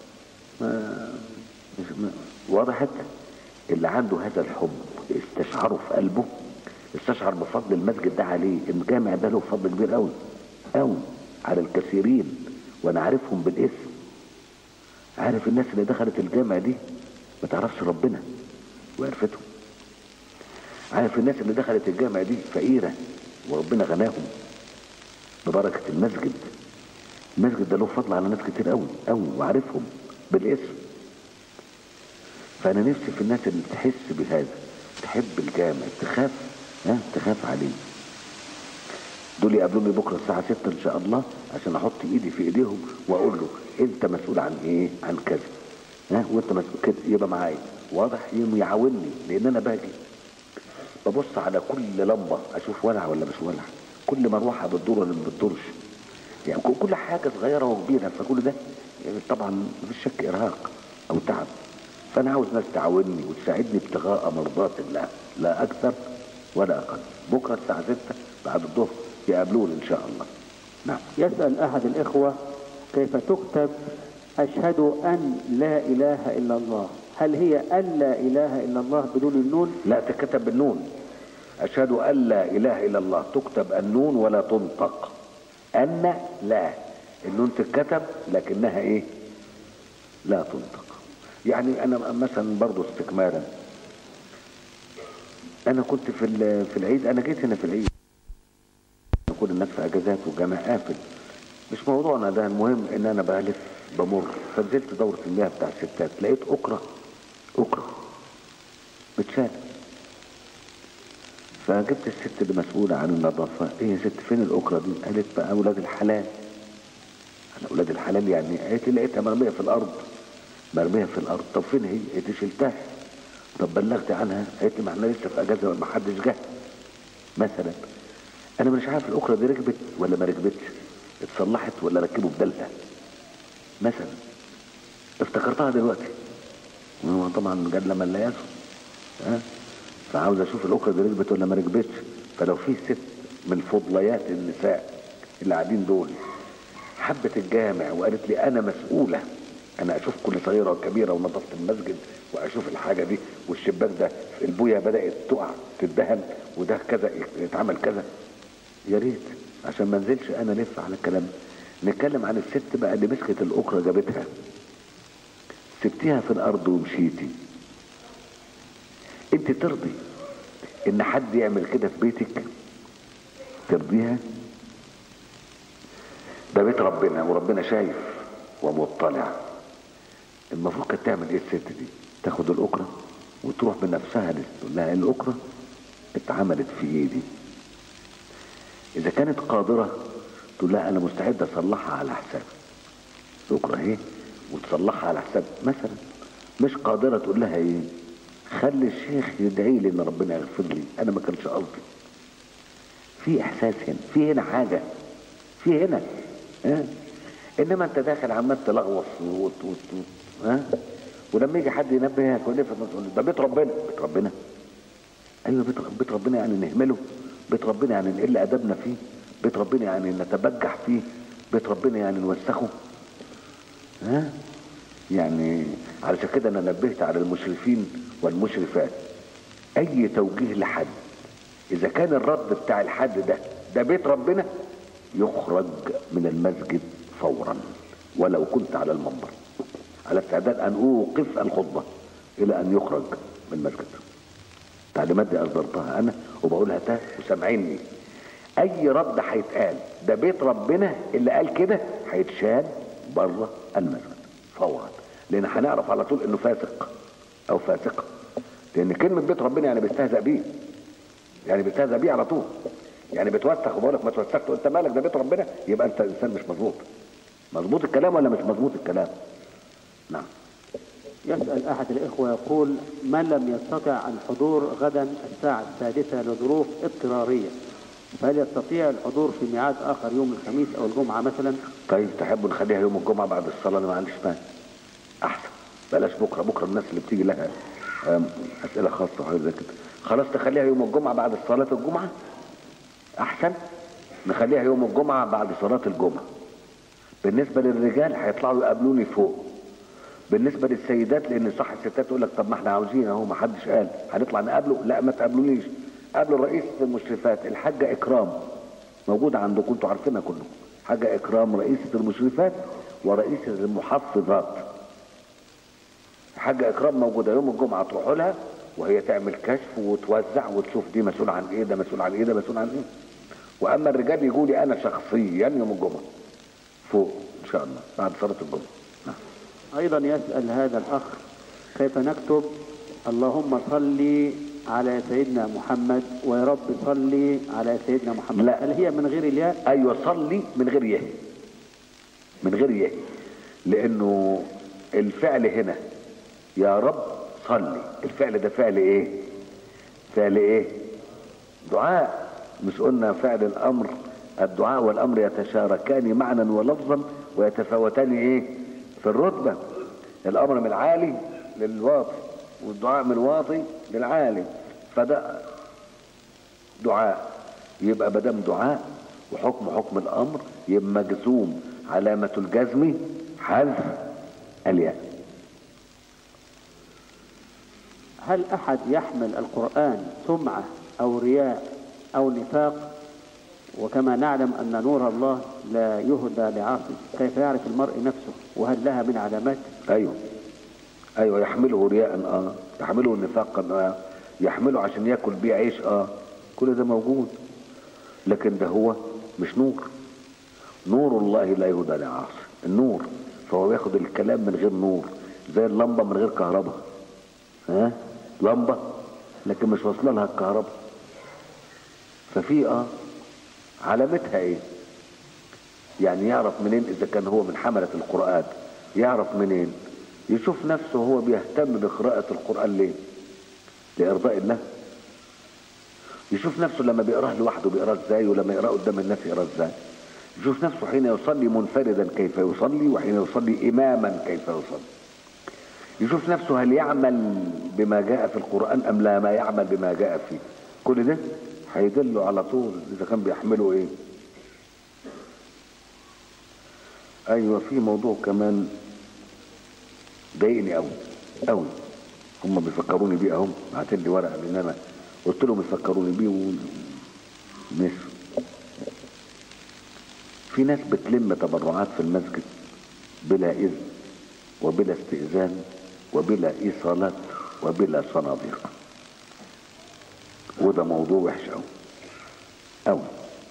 واضح اللي عنده هذا الحب استشعره في قلبه استشعر بفضل المسجد ده عليه الجامع ده له فضل كبير قوي قوي على الكثيرين وانا عارفهم بالاسم عارف الناس اللي دخلت الجامع دي ما تعرفش ربنا وعرفتهم عارف الناس اللي دخلت الجامع دي فقيرة وربنا غناهم ببركة المسجد المسجد ده له فضل على ناس كتير قوي قوي وعارفهم بالاسم فانا نفسي في الناس اللي تحس بهذا تحب الجامع تخاف ها تخاف عليه دول يقابلوني بكره الساعه 6 ان شاء الله عشان احط ايدي في ايديهم واقول له انت مسؤول عن ايه عن كذا ها وانت مسؤول كده يبقى معايا واضح يعاونني لان انا باجي ببص على كل لمبه اشوف ولع ولا مش ولع كل مروحه بتدور ولا ما بتدورش يعني كل حاجه صغيره وكبيره فكل ده يعني طبعا مفيش شك ارهاق او تعب فانا عاوز ناس تعاونني وتساعدني ابتغاء مرضات الله لا اكثر ولا اقل بكره الساعه 6 بعد الظهر يقابلوني ان شاء الله نعم يسأل أحد الإخوة كيف تكتب أشهد أن لا إله إلا الله هل هي أن لا إله إلا الله بدون النون لا تكتب بالنون اشهد ان لا اله الا الله تكتب النون ولا تنطق ان لا النون تتكتب لكنها ايه لا تنطق يعني انا مثلا برضو استكمالا انا كنت في في العيد انا جيت هنا في العيد كل الناس في اجازات وجامع قافل مش موضوعنا ده المهم ان انا بلف بمر فنزلت دورة المياه بتاع الستات لقيت اكرة اكرة بتشال فجبت الست اللي مسؤولة عن النظافة ايه يا ست فين الاكرة دي قالت بقى اولاد الحلال انا اولاد الحلال يعني قالت لي لقيتها مرمية في الارض مرمية في الارض طب فين هي قالت شلتها طب بلغت عنها قالت لي ما احنا لسه في اجازة ما حدش جه مثلا انا مش عارف الاخرى دي ركبت ولا ما ركبتش اتصلحت ولا ركبوا بدلقه مثلا افتكرتها دلوقتي هو طبعا جد لما لا ها فعاوز اشوف الاخرى دي ركبت ولا ما ركبتش فلو في ست من فضليات النساء اللي قاعدين دول حبت الجامع وقالت لي انا مسؤوله انا اشوف كل صغيره وكبيره ونظفت المسجد واشوف الحاجه دي والشباك ده البويه بدات تقع تدهن وده كذا يتعمل كذا يا ريت عشان ما انزلش انا لف على الكلام نتكلم عن الست بقى اللي مسكت الاخرى جابتها سبتيها في الارض ومشيتي انت ترضي ان حد يعمل كده في بيتك ترضيها ده بيت ربنا وربنا شايف ومطلع المفروض كانت تعمل ايه الست دي تاخد الاكرة وتروح بنفسها تقول لها الاكرة اتعملت في ايدي اذا كانت قادرة تقول لها انا مستعد اصلحها على حساب الاكرة اهي وتصلحها على حساب مثلا مش قادرة تقول لها ايه خلي الشيخ يدعي لي ان ربنا يغفر لي انا ما كانش قصدي في احساس هنا في هنا حاجة في هنا ها انما انت داخل عمال تلغوص وت وت وت ها ولما يجي حد ينبهك ولا تقول ده بيت ربنا بيت ربنا ايوه بيت بيت ربنا يعني نهمله بيت ربنا يعني نقل ادبنا فيه بيت ربنا يعني نتبجح فيه بيت ربنا يعني نوسخه ها يعني علشان كده انا نبهت على المشرفين والمشرفات اي توجيه لحد اذا كان الرد بتاع الحد ده ده بيت ربنا يخرج من المسجد فورا ولو كنت على المنبر على استعداد ان اوقف الخطبة الى ان يخرج من المسجد تعليمات دي اصدرتها انا وبقولها تا وسامعيني اي رد هيتقال ده بيت ربنا اللي قال كده هيتشال بره المسجد فورا لان هنعرف على طول انه فاسق او فاسقه لان كلمه بيت ربنا يعني بيستهزأ بيه يعني بيستهزأ بيه على طول يعني بتوسخ وبقول لك ما توسخت وانت مالك ده بيت ربنا يبقى انت انسان مش مظبوط مظبوط الكلام ولا مش مظبوط الكلام نعم يسأل أحد الإخوة يقول من لم يستطع الحضور غدا الساعة السادسة لظروف اضطرارية فهل يستطيع الحضور في ميعاد آخر يوم الخميس أو الجمعة مثلا طيب تحبوا نخليها يوم الجمعة بعد الصلاة انا ما عنديش مانع احسن بلاش بكرة بكرة الناس اللي بتيجي لها آم، اسئلة خاصة وحاجات زي كده خلاص تخليها يوم الجمعة بعد صلاة الجمعة احسن نخليها يوم الجمعة بعد صلاة الجمعة بالنسبة للرجال هيطلعوا يقابلوني فوق بالنسبة للسيدات لان صح الستات تقول لك طب ما احنا عاوزين اهو ما حدش قال هنطلع نقابله لا ما تقابلونيش قابلوا رئيسة المشرفات الحاجة اكرام موجودة عندكم انتوا عارفينها كلكم حاجة اكرام رئيسة المشرفات ورئيسة المحفظات حاجة اكرام موجودة يوم الجمعة تروحوا لها وهي تعمل كشف وتوزع وتشوف دي مسؤول عن ايه ده مسؤول عن ايه ده مسؤول عن ايه واما الرجال يجوا لي انا شخصيا يوم الجمعة فوق ان شاء الله بعد صلاة الجمعة نعم. أيضا يسأل هذا الأخ كيف نكتب اللهم صل على سيدنا محمد ويا رب صل على سيدنا محمد لا. هل هي من غير الياء ايوه صلي من غير يه من غير يه لانه الفعل هنا يا رب صلي الفعل ده فعل ايه فعل ايه دعاء مش قلنا فعل الامر الدعاء والامر يتشاركان معنى ولفظا ويتفاوتان ايه في الرتبة الامر من العالي للواطي والدعاء من الواطي للعالي فده دعاء يبقى مادام دعاء وحكم حكم الامر يبقى مجزوم علامة الجزم حذف الياء هل أحد يحمل القرآن سمعة أو رياء أو نفاق وكما نعلم أن نور الله لا يهدى لعاصي كيف يعرف المرء نفسه وهل لها من علامات ايوه ايوه يحمله رياء اه يحمله نفاقا اه يحمله عشان ياكل بيه عيش اه كل ده موجود لكن ده هو مش نور نور الله لا يهدى لعاصي النور فهو بياخد الكلام من غير نور زي اللمبه من غير كهرباء ها لمبه لكن مش واصله لها الكهرباء ففي اه علامتها ايه يعني يعرف منين اذا كان هو من حملة القرآن يعرف منين يشوف نفسه هو بيهتم بقراءة القرآن ليه لإرضاء الله يشوف نفسه لما بيقراه لوحده بيقراه ازاي ولما يقراه قدام الناس يقراه ازاي يشوف نفسه حين يصلي منفردا كيف يصلي وحين يصلي اماما كيف يصلي يشوف نفسه هل يعمل بما جاء في القرآن ام لا ما يعمل بما جاء فيه كل ده هيدله على طول اذا كان بيحمله ايه ايوه في موضوع كمان ضايقني قوي قوي هم بيفكروني بيه اهم بعتين لي ورقه لان انا قلت لهم يفكروني بيه ونسوا في ناس بتلم تبرعات في المسجد بلا اذن وبلا استئذان وبلا ايصالات وبلا صناديق وده موضوع وحش قوي قوي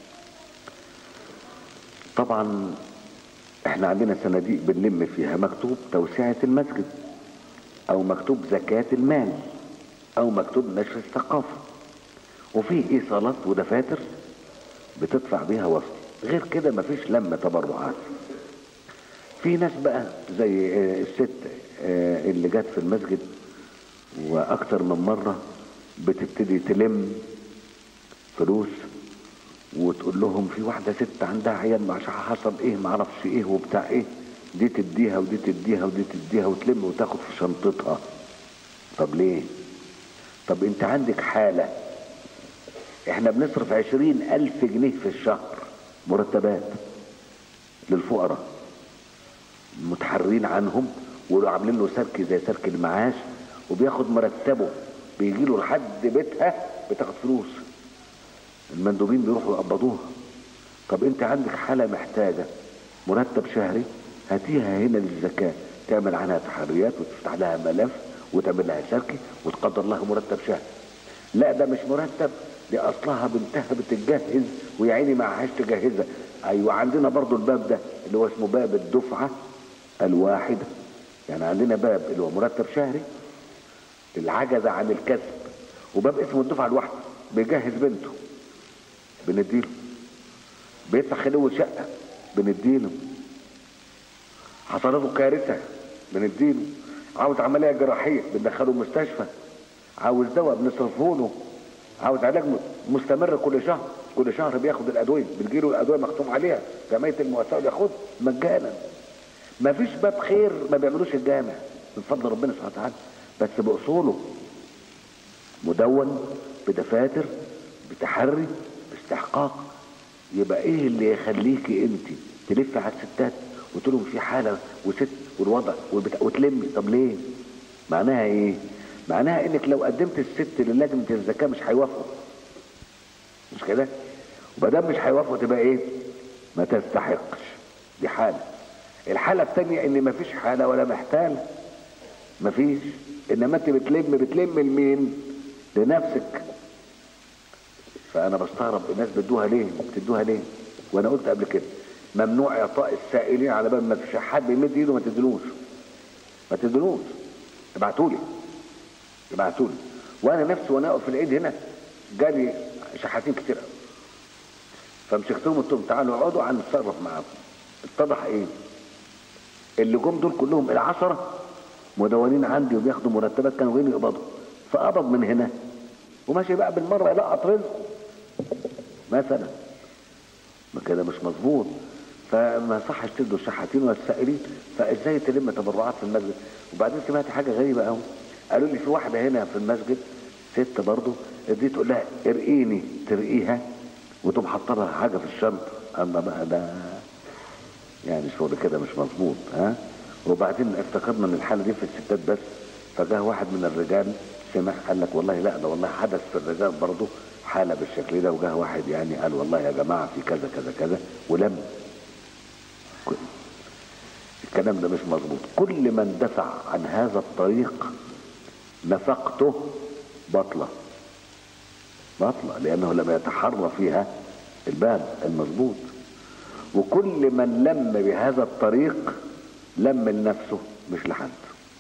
طبعا احنا عندنا صناديق بنلم فيها مكتوب توسعة المسجد او مكتوب زكاة المال او مكتوب نشر الثقافة وفي ايصالات ودفاتر بتدفع بيها وصل غير كده مفيش لم تبرعات في ناس بقى زي آه، الست آه، اللي جت في المسجد واكتر من مرة بتبتدي تلم فلوس وتقول لهم في واحدة ست عندها عيال مش حصل ايه معرفش ايه وبتاع ايه دي تديها ودي تديها ودي تديها وتلم وتاخد في شنطتها طب ليه طب انت عندك حالة احنا بنصرف عشرين الف جنيه في الشهر مرتبات للفقراء متحررين عنهم وعاملين له سرك زي سرك المعاش وبياخد مرتبه بيجي له لحد بيتها بتاخد فلوس المندوبين بيروحوا يقبضوها طب انت عندك حالة محتاجة مرتب شهري هاتيها هنا للزكاة تعمل عنها تحريات وتفتح لها ملف وتعمل لها شركة وتقدر لها مرتب شهري لا ده مش مرتب دي اصلها بنتها بتتجهز ويا عيني معهاش تجهزها ايوه عندنا برضو الباب ده اللي هو اسمه باب الدفعة الواحدة يعني عندنا باب اللي هو مرتب شهري العجزة عن الكسب وباب اسمه الدفعة الواحدة بيجهز بنته بنديله بيدفع خلو شقة بنديله حصلته كارثة بنديله عاوز عملية جراحية بندخله مستشفى عاوز دواء بنصرفه له عاوز علاج مستمر كل شهر كل شهر بياخد الادويه بتجيله الادويه مختوم عليها جمعيه المؤسسه بياخدها مجانا ما فيش باب خير ما بيعملوش الجامع من فضل ربنا سبحانه وتعالى بس باصوله مدون بدفاتر بتحري باستحقاق يبقى ايه اللي يخليكي انت تلف على الستات وتقول لهم في حاله وست والوضع والبتاع وتلمي طب ليه؟ معناها ايه؟ معناها انك لو قدمت الست للجنه الزكاه مش هيوافقوا مش كده؟ وما دام مش هيوافقوا تبقى ايه؟ ما تستحقش دي حاله الحاله الثانيه ان مفيش حاله ولا محتاله مفيش انما انت بتلم بتلم لمين؟ لنفسك فانا بستغرب الناس بتدوها ليه بتدوها ليه وانا قلت قبل كده ممنوع اعطاء السائلين على باب ما فيش حد بيمد ايده ما تدلوش ما تدلوش ابعتولي ابعتولي وانا نفسي وانا واقف في العيد هنا جالي شحاتين كتير قوي فمسكتهم قلت لهم تعالوا اقعدوا هنتصرف معاكم اتضح ايه اللي جم دول كلهم العشرة مدونين عندي وبياخدوا مرتبات كانوا جايين يقبضوا فقبض من هنا وماشي بقى بالمرة يلقط رزقه مثلا ما كده مش مظبوط فما صحش تدوا الشحاتين والسائلين فازاي تلم تبرعات في المسجد وبعدين سمعت حاجه غريبه قوي قالوا لي في واحده هنا في المسجد ست برضه دي تقول لها ارقيني ترقيها وتقوم حاطه لها حاجه في الشنطه اما بقى ده يعني شغل كده مش مظبوط ها وبعدين افتكرنا ان الحاله دي في الستات بس فجاه واحد من الرجال سمع قال لك والله لا ده والله حدث في الرجال برضه حاله بالشكل ده وجاه واحد يعني قال والله يا جماعه في كذا كذا كذا ولم الكلام ده مش مظبوط كل من دفع عن هذا الطريق نفقته بطلة بطلة لأنه لم يتحرى فيها الباب المظبوط وكل من لم بهذا الطريق لم لنفسه مش لحد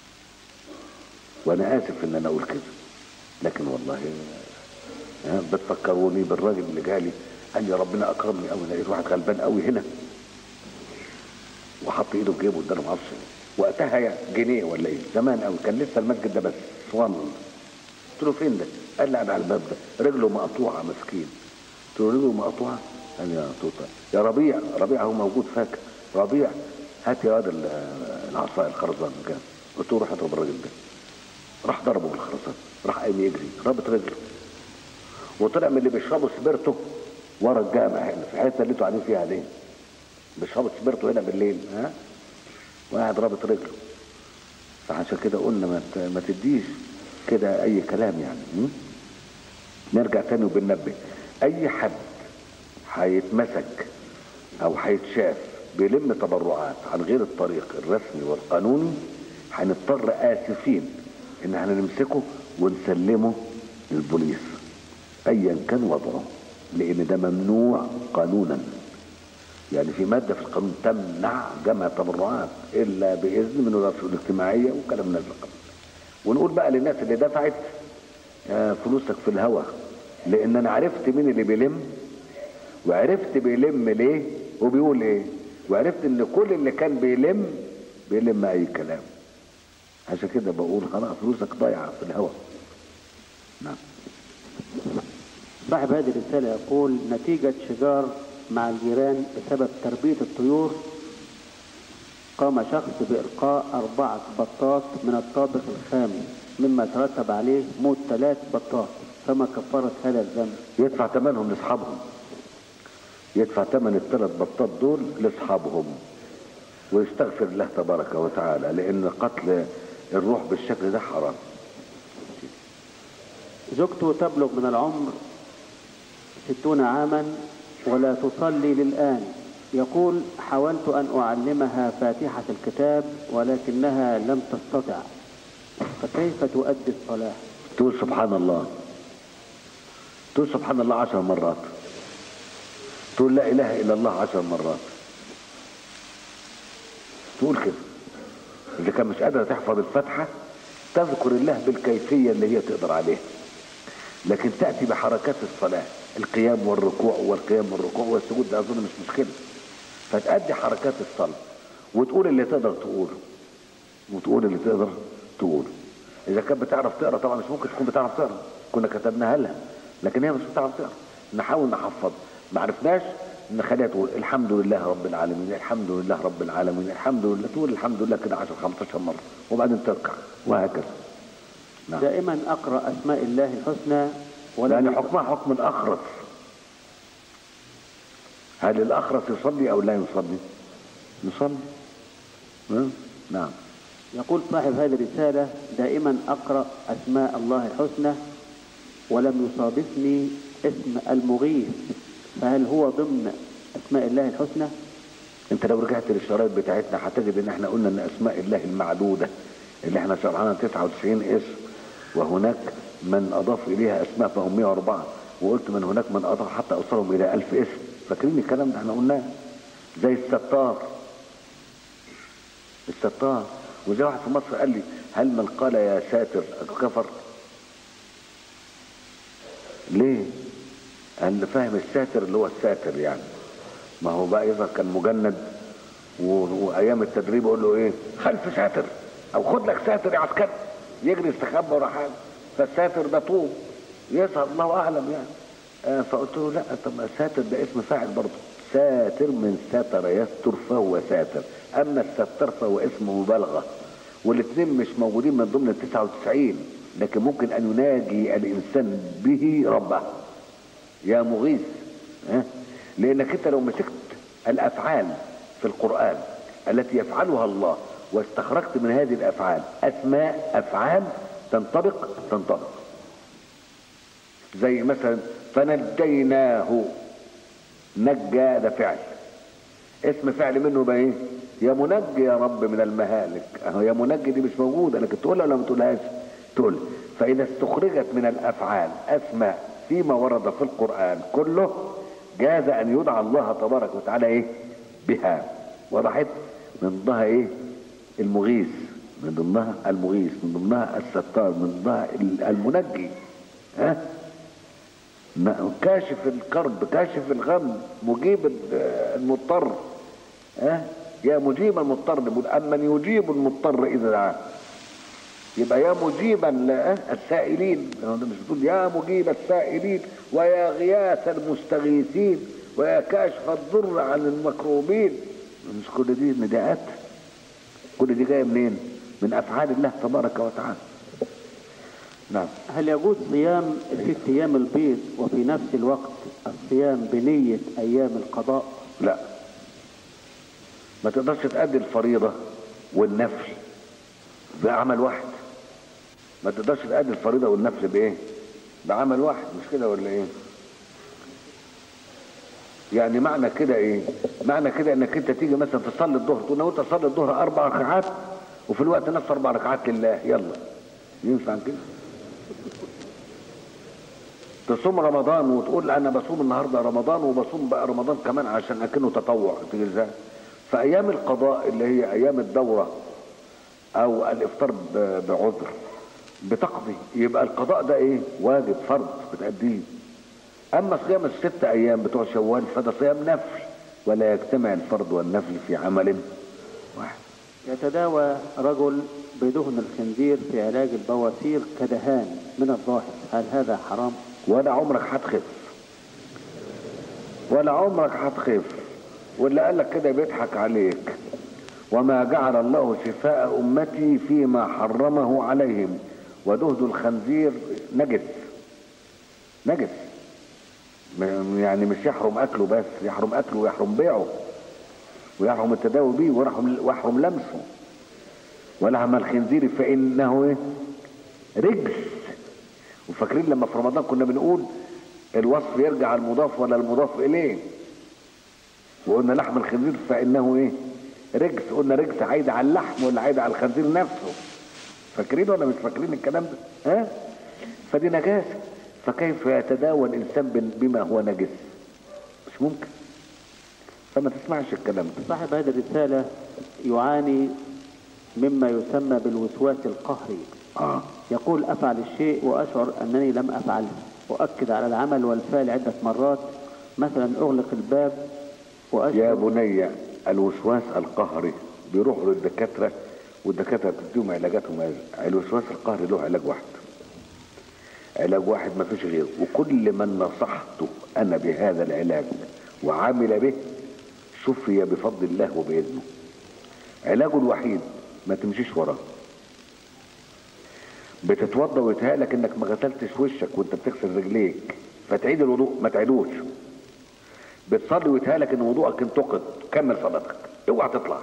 وانا اسف ان انا اقول كده لكن والله ها بتفكروني بالراجل اللي جالي قال لي ربنا اكرمني قوي لقيت واحد غلبان قوي هنا وحط ايده في جيبه اداله معرفش وقتها جنيه ولا ايه زمان قوي كان لسه المسجد ده بس صوان قلت له فين ده قال لي قاعد على الباب ده رجله مقطوعه مسكين قلت له رجله مقطوعه قال لي يا توته يا ربيع ربيع هو موجود فاكر ربيع هات يا واد ال- العصايه الخرزان كان قلت له روح اضرب الراجل ده راح ضربه بالخرزان راح قايم يجري ربط رجله وطلع من اللي بيشربوا سبيرتو ورا الجامع هنا في الحته اللي انتوا قاعدين فيها دي بيشربوا سبيرتو هنا بالليل ها وقاعد رابط رجله فعشان كده قلنا ما ت- ما تديش كده اي كلام يعني م? نرجع تاني وبننبه اي حد هيتمسك او هيتشاف بيلم تبرعات عن غير الطريق الرسمي والقانوني هنضطر اسفين ان احنا نمسكه ونسلمه للبوليس ايا كان وضعه لان ده ممنوع قانونا يعني في ماده في القانون تمنع جمع تبرعات الا باذن من وزاره الشؤون الاجتماعيه وكلام من هذا القبيل ونقول بقى للناس اللي دفعت آه، فلوسك في الهوا لان انا عرفت مين اللي بيلم وعرفت بيلم ليه وبيقول ايه وعرفت ان كل اللي كان بيلم بيلم اي كلام عشان كده بقول خلاص فلوسك ضايعه في الهوا نعم صاحب هذه الرسالة يقول نتيجة شجار مع الجيران بسبب تربية الطيور قام شخص بإلقاء أربعة بطات من الطابق الخامس مما ترتب عليه موت ثلاث بطات فما كفارة هذا الذنب يدفع ثمنهم لاصحابهم يدفع ثمن الثلاث بطات دول لاصحابهم ويستغفر الله تبارك وتعالى لان قتل الروح بالشكل ده حرام زوجته تبلغ من العمر ستون عاما ولا تصلي للآن يقول حاولت أن أعلمها فاتحة الكتاب ولكنها لم تستطع فكيف تؤدي الصلاة تقول سبحان الله تقول سبحان الله عشر مرات تقول لا اله الا الله عشر مرات تقول كده اذا كان مش قادره تحفظ الفاتحه تذكر الله بالكيفيه اللي هي تقدر عليها لكن تاتي بحركات الصلاه القيام والركوع والقيام والركوع والسجود ده اظن مش مشكله فتأدي حركات الصلاه وتقول اللي تقدر تقوله وتقول اللي تقدر تقوله اذا كانت بتعرف تقرا طبعا مش ممكن تكون بتعرف تقرا كنا كتبناها لها لكن هي مش بتعرف تقرا نحاول نحفظ ما عرفناش نخليها تقول الحمد لله رب العالمين الحمد لله رب العالمين الحمد لله تقول الحمد لله كده 10 15 مره وبعدين تركع وهكذا نعم دائما أقرأ أسماء الله الحسنى ولم يعني حكمها حكم الأخرس هل الأخرس يصلي أو لا يصلي يصلي ها؟ نعم يقول صاحب هذه الرسالة دائما أقرأ أسماء الله الحسنى ولم يصادفني اسم المغيث فهل هو ضمن أسماء الله الحسنى انت لو رجعت للشرايط بتاعتنا هتجد ان احنا قلنا ان اسماء الله المعدودة اللي احنا شرحنا 99 اسم وهناك من اضاف اليها اسماء فهم 104 وقلت من هناك من اضاف حتى اوصلهم الى 1000 اسم فاكرين الكلام ده احنا قلناه زي الستار الستار وزي واحد في مصر قال لي هل من قال يا ساتر كفر ليه قال فاهم الساتر اللي هو الساتر يعني ما هو بقى يظهر كان مجند و- وايام التدريب اقول له ايه خلف ساتر او خد لك ساتر يا عسكري يجري يستخبى ورا حاجه فالساتر ده طوب يظهر الله اعلم يعني آه فقلت له لا طب ما ساتر ده اسم فاعل برضه ساتر من ستر يستر فهو ساتر اما الستر فهو اسم مبالغه والاثنين مش موجودين من ضمن ال 99 لكن ممكن ان يناجي الانسان به ربه يا مغيث ها؟ لانك انت لو مسكت الافعال في القران التي يفعلها الله واستخرجت من هذه الافعال اسماء افعال تنطبق تنطبق زي مثلا فنجيناه نجى ده فعل اسم فعل منه بقى ايه يا منجي يا رب من المهالك اهو يا منجي دي مش موجوده لكن تقولها ولا ما تقولهاش تقول فاذا استخرجت من الافعال اسماء فيما ورد في القران كله جاز ان يدعى الله تبارك وتعالى ايه بها وضحت من ضمنها ايه المغيث من ضمنها المغيث من ضمنها الستار من ضمنها المنجي ها ن- كاشف الكرب كاشف الغم مجيب ال- المضطر ها يا مجيب المضطر بيقول اما يجيب المضطر اذا دعاه يبقى يا مجيبا لا السائلين انت مش بتقول يا مجيب السائلين ويا غياث المستغيثين ويا كاشف الضر عن المكروبين مش كل دي نداءات كل دي جايه منين من افعال الله تبارك وتعالى نعم هل يجوز صيام الست أيام البيض وفي نفس الوقت الصيام بنية أيام القضاء لا ما تقدرش تأدي الفريضة والنفل بعمل واحد ما تقدرش تأدي الفريضة والنفل بإيه بعمل واحد مش كده ولا إيه يعني معنى كده إيه معنى كده إنك أنت تيجي مثلا تصلي الظهر تقول أنا تصلي الظهر أربع ركعات وفي الوقت نفسه أربع ركعات لله يلا ينفع كده تصوم رمضان وتقول انا بصوم النهارده رمضان وبصوم بقى رمضان كمان عشان اكنه تطوع تيجي ازاي فايام القضاء اللي هي ايام الدوره او الافطار ب- بعذر بتقضي يبقى القضاء ده ايه واجب فرض بتأديه اما صيام الست ايام بتوع شوال فده صيام نفل ولا يجتمع الفرض والنفل في عمل واحد يتداوى رجل بدهن الخنزير في علاج البواسير كدهان من الظاهر هل هذا حرام؟ ولا عمرك هتخف ولا عمرك هتخف واللي قال لك كده بيضحك عليك وما جعل الله شفاء امتي فيما حرمه عليهم ودهد الخنزير نجس نجس م- يعني مش يحرم اكله بس يحرم اكله ويحرم بيعه ويحرم التداوي بيه ويحرم ويحرم لمسه ولحم الخنزير فانه إيه؟ رجس وفاكرين لما في رمضان كنا بنقول الوصف يرجع المضاف ولا المضاف اليه وقلنا لحم الخنزير فانه ايه رجس قلنا رجس عايد على اللحم ولا عايد على الخنزير نفسه فاكرين ولا مش فاكرين الكلام ده ها فدي نجاسه فكيف يتداوى الانسان بن- بما هو نجس مش ممكن فما تسمعش الكلام ده صاحب هذه الرسالة يعاني مما يسمى بالوسواس القهري اه يقول أفعل الشيء وأشعر أنني لم أفعله وأكد على العمل والفعل عدة مرات مثلا أغلق الباب يا وأشعر بني الوسواس القهري بيروحوا للدكاترة والدكاترة بتديهم علاجاتهم الوسواس القهري له علاج واحد علاج واحد ما فيش غيره وكل من نصحته أنا بهذا العلاج وعمل به شفي بفضل الله وبإذنه علاجه الوحيد ما تمشيش وراه بتتوضى ويتهيألك انك ما غسلتش وشك وانت بتغسل رجليك فتعيد الوضوء ما تعيدوش بتصلي ويتهيألك ان وضوءك انتقد كمل صلاتك اوعى تطلع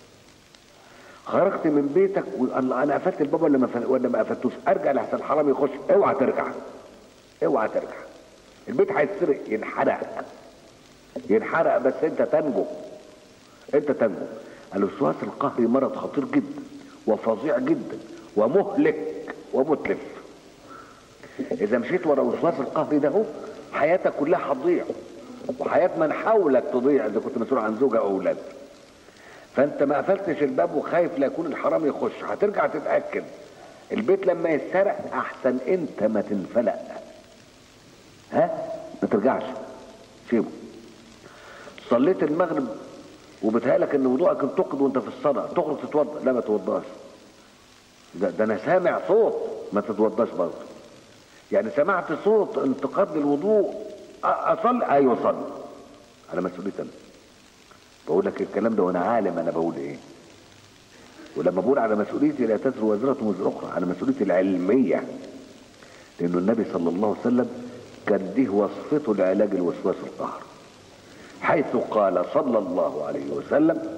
خرجت من بيتك والله انا قفلت الباب ولا ما فل- ولا ما قفلتوش ارجع لحسن الحرام يخش اوعى ترجع اوعى ترجع البيت هيتسرق ينحرق ينحرق بس انت تنجو انت تنجو الوسواس القهري مرض خطير جدا وفظيع جدا ومهلك ومتلف اذا مشيت ورا الوسواس القهري ده هو حياتك كلها هتضيع وحياة من حولك تضيع اذا كنت مسؤول عن زوجة او اولاد فانت ما قفلتش الباب وخايف لا يكون الحرام يخش هترجع تتاكد البيت لما يتسرق احسن انت ما تنفلق ها ما ترجعش سيبه صليت المغرب وبتهيألك ان وضوءك انتقد وانت في الصلاه تخرج تتوضا لا ما تتوضاش ده, ده انا سامع صوت ما تتوضاش برضه يعني سمعت صوت انتقاد للوضوء أ- اصلي ايوه صلي على مسؤوليتي انا بقول لك الكلام ده وانا عالم انا بقول ايه ولما بقول على مسؤوليتي لا تزر وزرة وزر اخرى على مسؤوليتي العلميه لانه النبي صلى الله عليه وسلم كان دي وصفته لعلاج الوسواس القهري حيث قال صلى الله عليه وسلم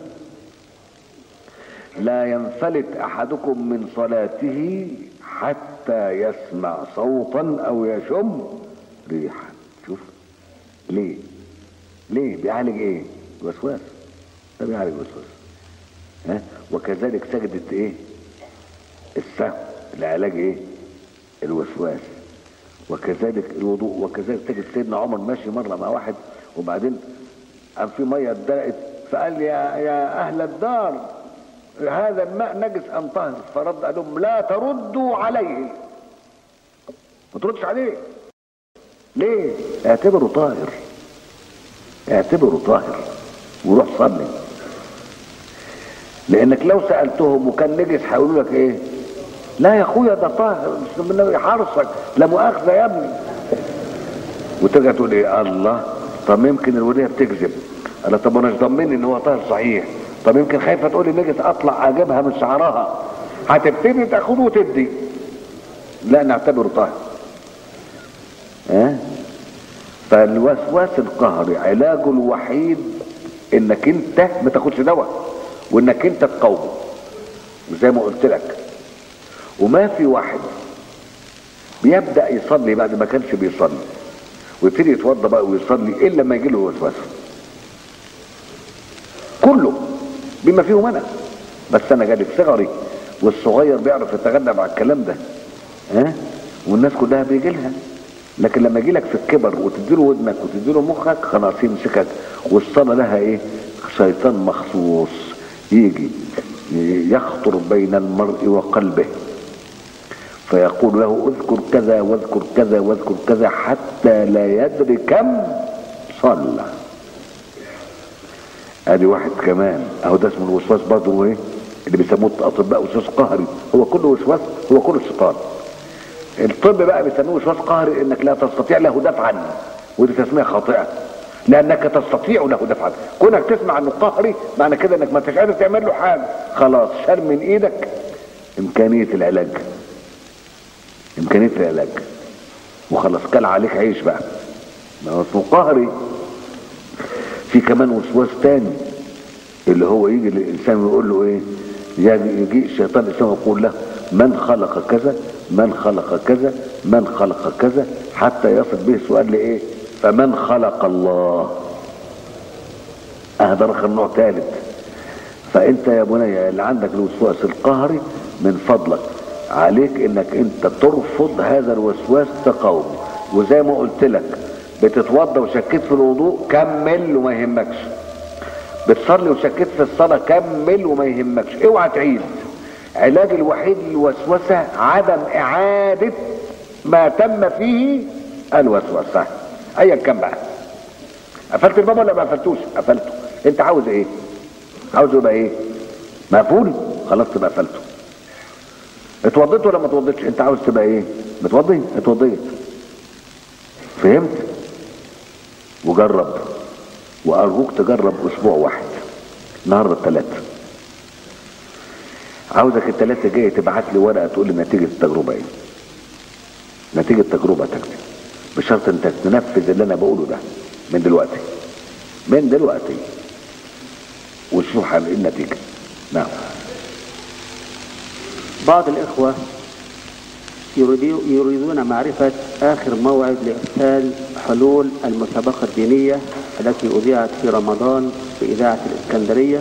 لا ينفلت احدكم من صلاته حتى يسمع صوتا او يشم ريحا شوف ليه ليه بيعالج ايه الوسواس ده بيعالج الوسواس ها وكذلك سجدة ايه السهو لعلاج ايه الوسواس وكذلك الوضوء وكذلك تجد سيدنا عمر ماشي مره مع واحد وبعدين قام في ميه اتدلقت فقال يا يا اهل الدار هذا الماء نجس ام طاهر فرد قال لهم لا تردوا عليه ما تردش عليه ليه اعتبره طاهر اعتبره طاهر وروح صلي لانك لو سالتهم وكان نجس هيقولوا لك ايه لا يا اخويا ده طاهر مش من حرصك لا مؤاخذه يا ابني وترجع تقول ايه الله طب يمكن الوليه بتكذب انا طب انا مش ضمني ان هو طاهر صحيح طب يمكن خايفه تقول لي نجت اطلع اجيبها من شعرها هتبتدي تاخد وتدي لا نعتبره طاهر ها فالوسواس القهري علاجه الوحيد انك انت ما تاخدش دواء وانك انت تقاومه زي ما قلت لك وما في واحد بيبدا يصلي بعد ما كانش بيصلي ويبتدي يتوضى بقى ويصلي الا لما يجي له وسواس كله بما فيهم انا بس انا جالي في صغري والصغير بيعرف يتغلب على الكلام ده ها والناس كلها بيجي لها لكن لما يجي لك في الكبر وتديله ودنك وتديله مخك خلاص يمسكك والصلاه لها ايه شيطان مخصوص يجي يخطر بين المرء وقلبه فيقول له اذكر كذا واذكر كذا واذكر كذا حتى لا يدري كم صلى ادي واحد كمان اهو ده اسمه الوسواس برضه ايه اللي بيسموه الاطباء وسواس قهري هو كله وسواس هو كله شيطان الطب بقى بيسموه وسواس قهري انك لا تستطيع له دفعا ودي تسميه خاطئه لانك تستطيع له دفعا كونك تسمع انه قهري معنى كده انك ما انتش قادر تعمل له حاجه خلاص شال من ايدك امكانيه العلاج امكانيه العلاج وخلاص كل عليك عيش بقى ما هو اسمه قهري في كمان وسواس تاني اللي هو يجي للانسان ويقول له ايه يجي الشيطان الانسان يقول له من خلق كذا من خلق كذا من خلق كذا حتى يصل به السؤال لايه فمن خلق الله اه ده رقم نوع ثالث فانت يا بني اللي عندك الوسواس القهري من فضلك عليك انك انت ترفض هذا الوسواس تقاومه وزي ما قلت لك بتتوضى وشكيت في الوضوء كمل وما يهمكش بتصلي وشكيت في الصلاه كمل وما يهمكش اوعى تعيد علاج الوحيد للوسوسه عدم اعاده ما تم فيه الوسوسه ايا كان بقى قفلت الباب ولا ما قفلتوش قفلته انت عاوز ايه عاوز يبقى ايه مقفول خلاص تبقى قفلته اتوضيت ولا ما اتوضيتش انت عاوز تبقى ايه متوضي اتوضيت فهمت وجرب وارجوك تجرب اسبوع واحد النهارده الثلاثة عاوزك الثلاثة جاية تبعت لي ورقة تقول لي نتيجة التجربة ايه نتيجة تجربتك دي بشرط انت تنفذ اللي انا بقوله ده من دلوقتي من دلوقتي وشوف ايه النتيجة نعم بعض الإخوة يريدو- يريدون معرفة آخر موعد لإرسال حلول المسابقة الدينية التي أذيعت في رمضان في إذاعة الإسكندرية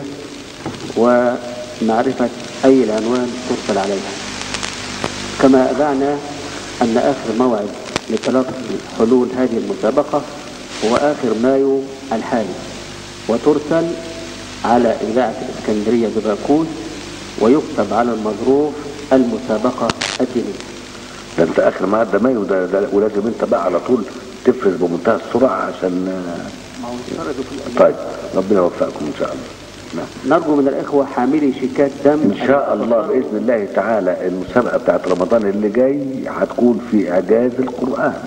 ومعرفة أي العنوان ترسل عليها كما أذعنا أن آخر موعد لتلقي حلول هذه المسابقة هو آخر مايو الحالي وترسل على إذاعة الإسكندرية بباكون ويكتب على المظروف المسابقة الدينية ده انت اخر ميعاد ده مايو ده, ده ولازم انت بقى على طول تفرز بمنتهى السرعة عشان ما هو اشترطوا في الأجازة. طيب ربنا يوفقكم ان شاء الله نعم نرجو من الإخوة حاملي شيكات دم ان شاء الله باذن الله تعالى المسابقه بتاعت رمضان اللي جاي هتكون في اعجاز القران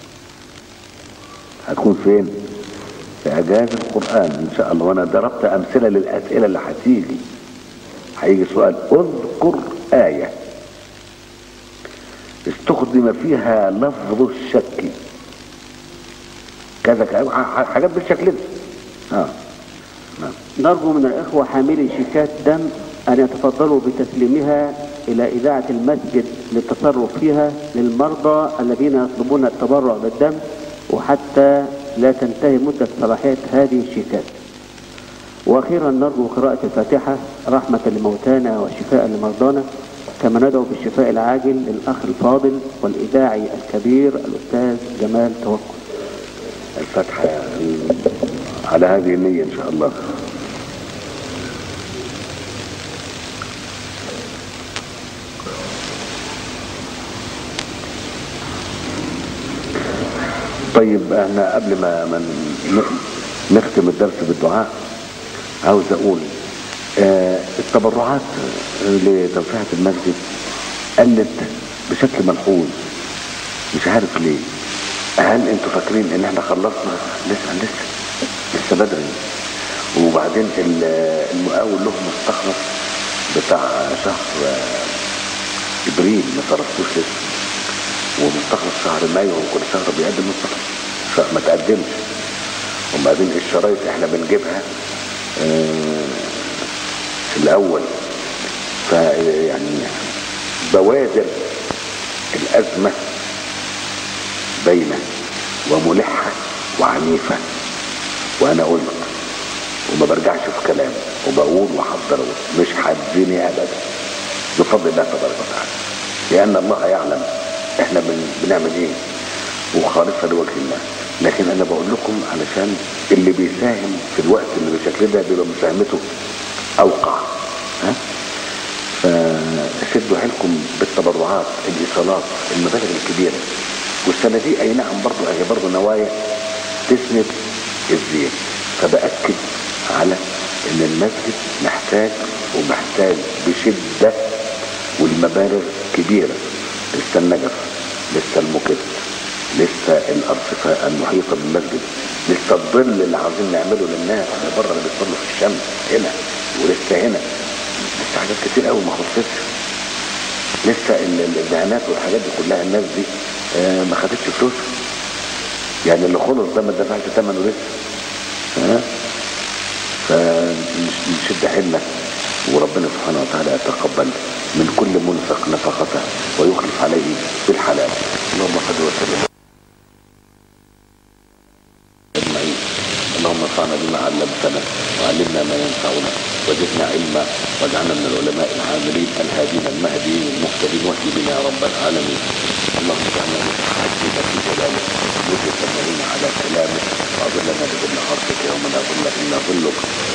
هتكون فين في اعجاز القران ان شاء الله وانا ضربت امثله للاسئله اللي هتيجي هيجي سؤال اذكر ايه استخدم فيها لفظ الشك كذا كذا ح- حاجات بالشكل ده اه نعم نرجو من الإخوة حاملي شيكات دم أن يتفضلوا بتسليمها إلى إذاعة المسجد للتصرف فيها للمرضى الذين يطلبون التبرع بالدم وحتى لا تنتهي مدة صلاحية هذه الشيكات وأخيرا نرجو قراءة الفاتحة رحمة لموتانا وشفاء لمرضانا كما ندعو بالشفاء العاجل للأخ الفاضل والإذاعي الكبير الأستاذ جمال توكل الفتحة على هذه النية إن شاء الله طيب احنا قبل ما ما ن- نختم الدرس بالدعاء عاوز اقول آه، التبرعات لتوسعة المسجد قلت بشكل ملحوظ مش عارف ليه هل انتوا فاكرين ان احنا خلصنا لسه لسه لسه بدري وبعدين ال- المقاول له مستخلص بتاع شهر آه، ابريل ما صرفتوش لسه ومستخلص شهر مايو وكل شهر بيقدم مستخلص شهر ما تقدمش وبعدين الشرايط احنا بنجيبها آه، في الاول فيعني بوادر الازمه باينه وملحه وعنيفه وانا قلت وما برجعش في كلام وبقول وحضر أقول مش حدني ابدا بفضل الله تبارك وتعالى لان الله يعلم احنا بن بنعمل ايه وخالصة لوجه الله لكن انا بقول لكم علشان اللي بيساهم في الوقت اللي بالشكل ده بيبقى مساهمته اوقع ها فشدوا حيلكم بالتبرعات الايصالات المبالغ الكبيره والسنه دي اي نعم برضه هي برضه نوايا تسند الزين فباكد على ان المسجد محتاج ومحتاج بشده والمبالغ كبيره لسه النجف لسه المكت لسه الارصفه المحيطه بالمسجد لسه الظل اللي عاوزين نعمله للناس اللي بره اللي بيصلوا في الشمس هنا ولسه هنا لسه حاجات كتير قوي ما خلصتش لسه ال- ال- الدهانات والحاجات دي كلها الناس دي آه، ما خدتش فلوسها يعني اللي خلص ده ما دفعش ثمنه لسه ها فنشد حيلنا وربنا سبحانه وتعالى يتقبل من كل منفق نفقته ويخلف عليه بالحلال اللهم صل وسلم اجمعين اللهم انفعنا بما علمتنا وعلمنا ما ينفعنا وزدنا علما واجعلنا من العلماء العاملين الهادين المهديين المهتدين واهد بنا يا رب العالمين اللهم اجعلنا متحدثين في جلالك متسمعين على كلامك واظلنا بظل عرشك يوم لا ظل الا ظلك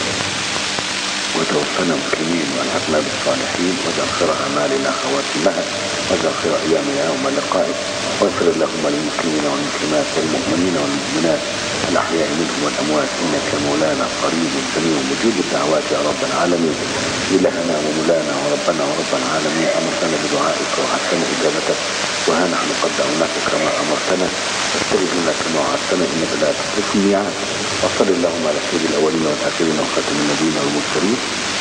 وتوفنا مسلمين والحقنا بالصالحين واجعل خير اعمالنا خواتمها واجعل خير ايامنا يوم لقائك واغفر اللهم للمسلمين والمسلمات والمؤمنين والمؤمنات الاحياء منهم والاموات انك مولانا قريب سميع مجيب الدعوات يا رب العالمين الهنا ومولانا وربنا ورب العالمين امرتنا بدعائك وحسن اجابتك وها نحن قد دعوناك كما امرتنا فاستجب لنا كما وعدتنا انك لا تخلف الميعاد وصل اللهم على سيد الاولين والاخرين وخاتم النبيين والمرسلين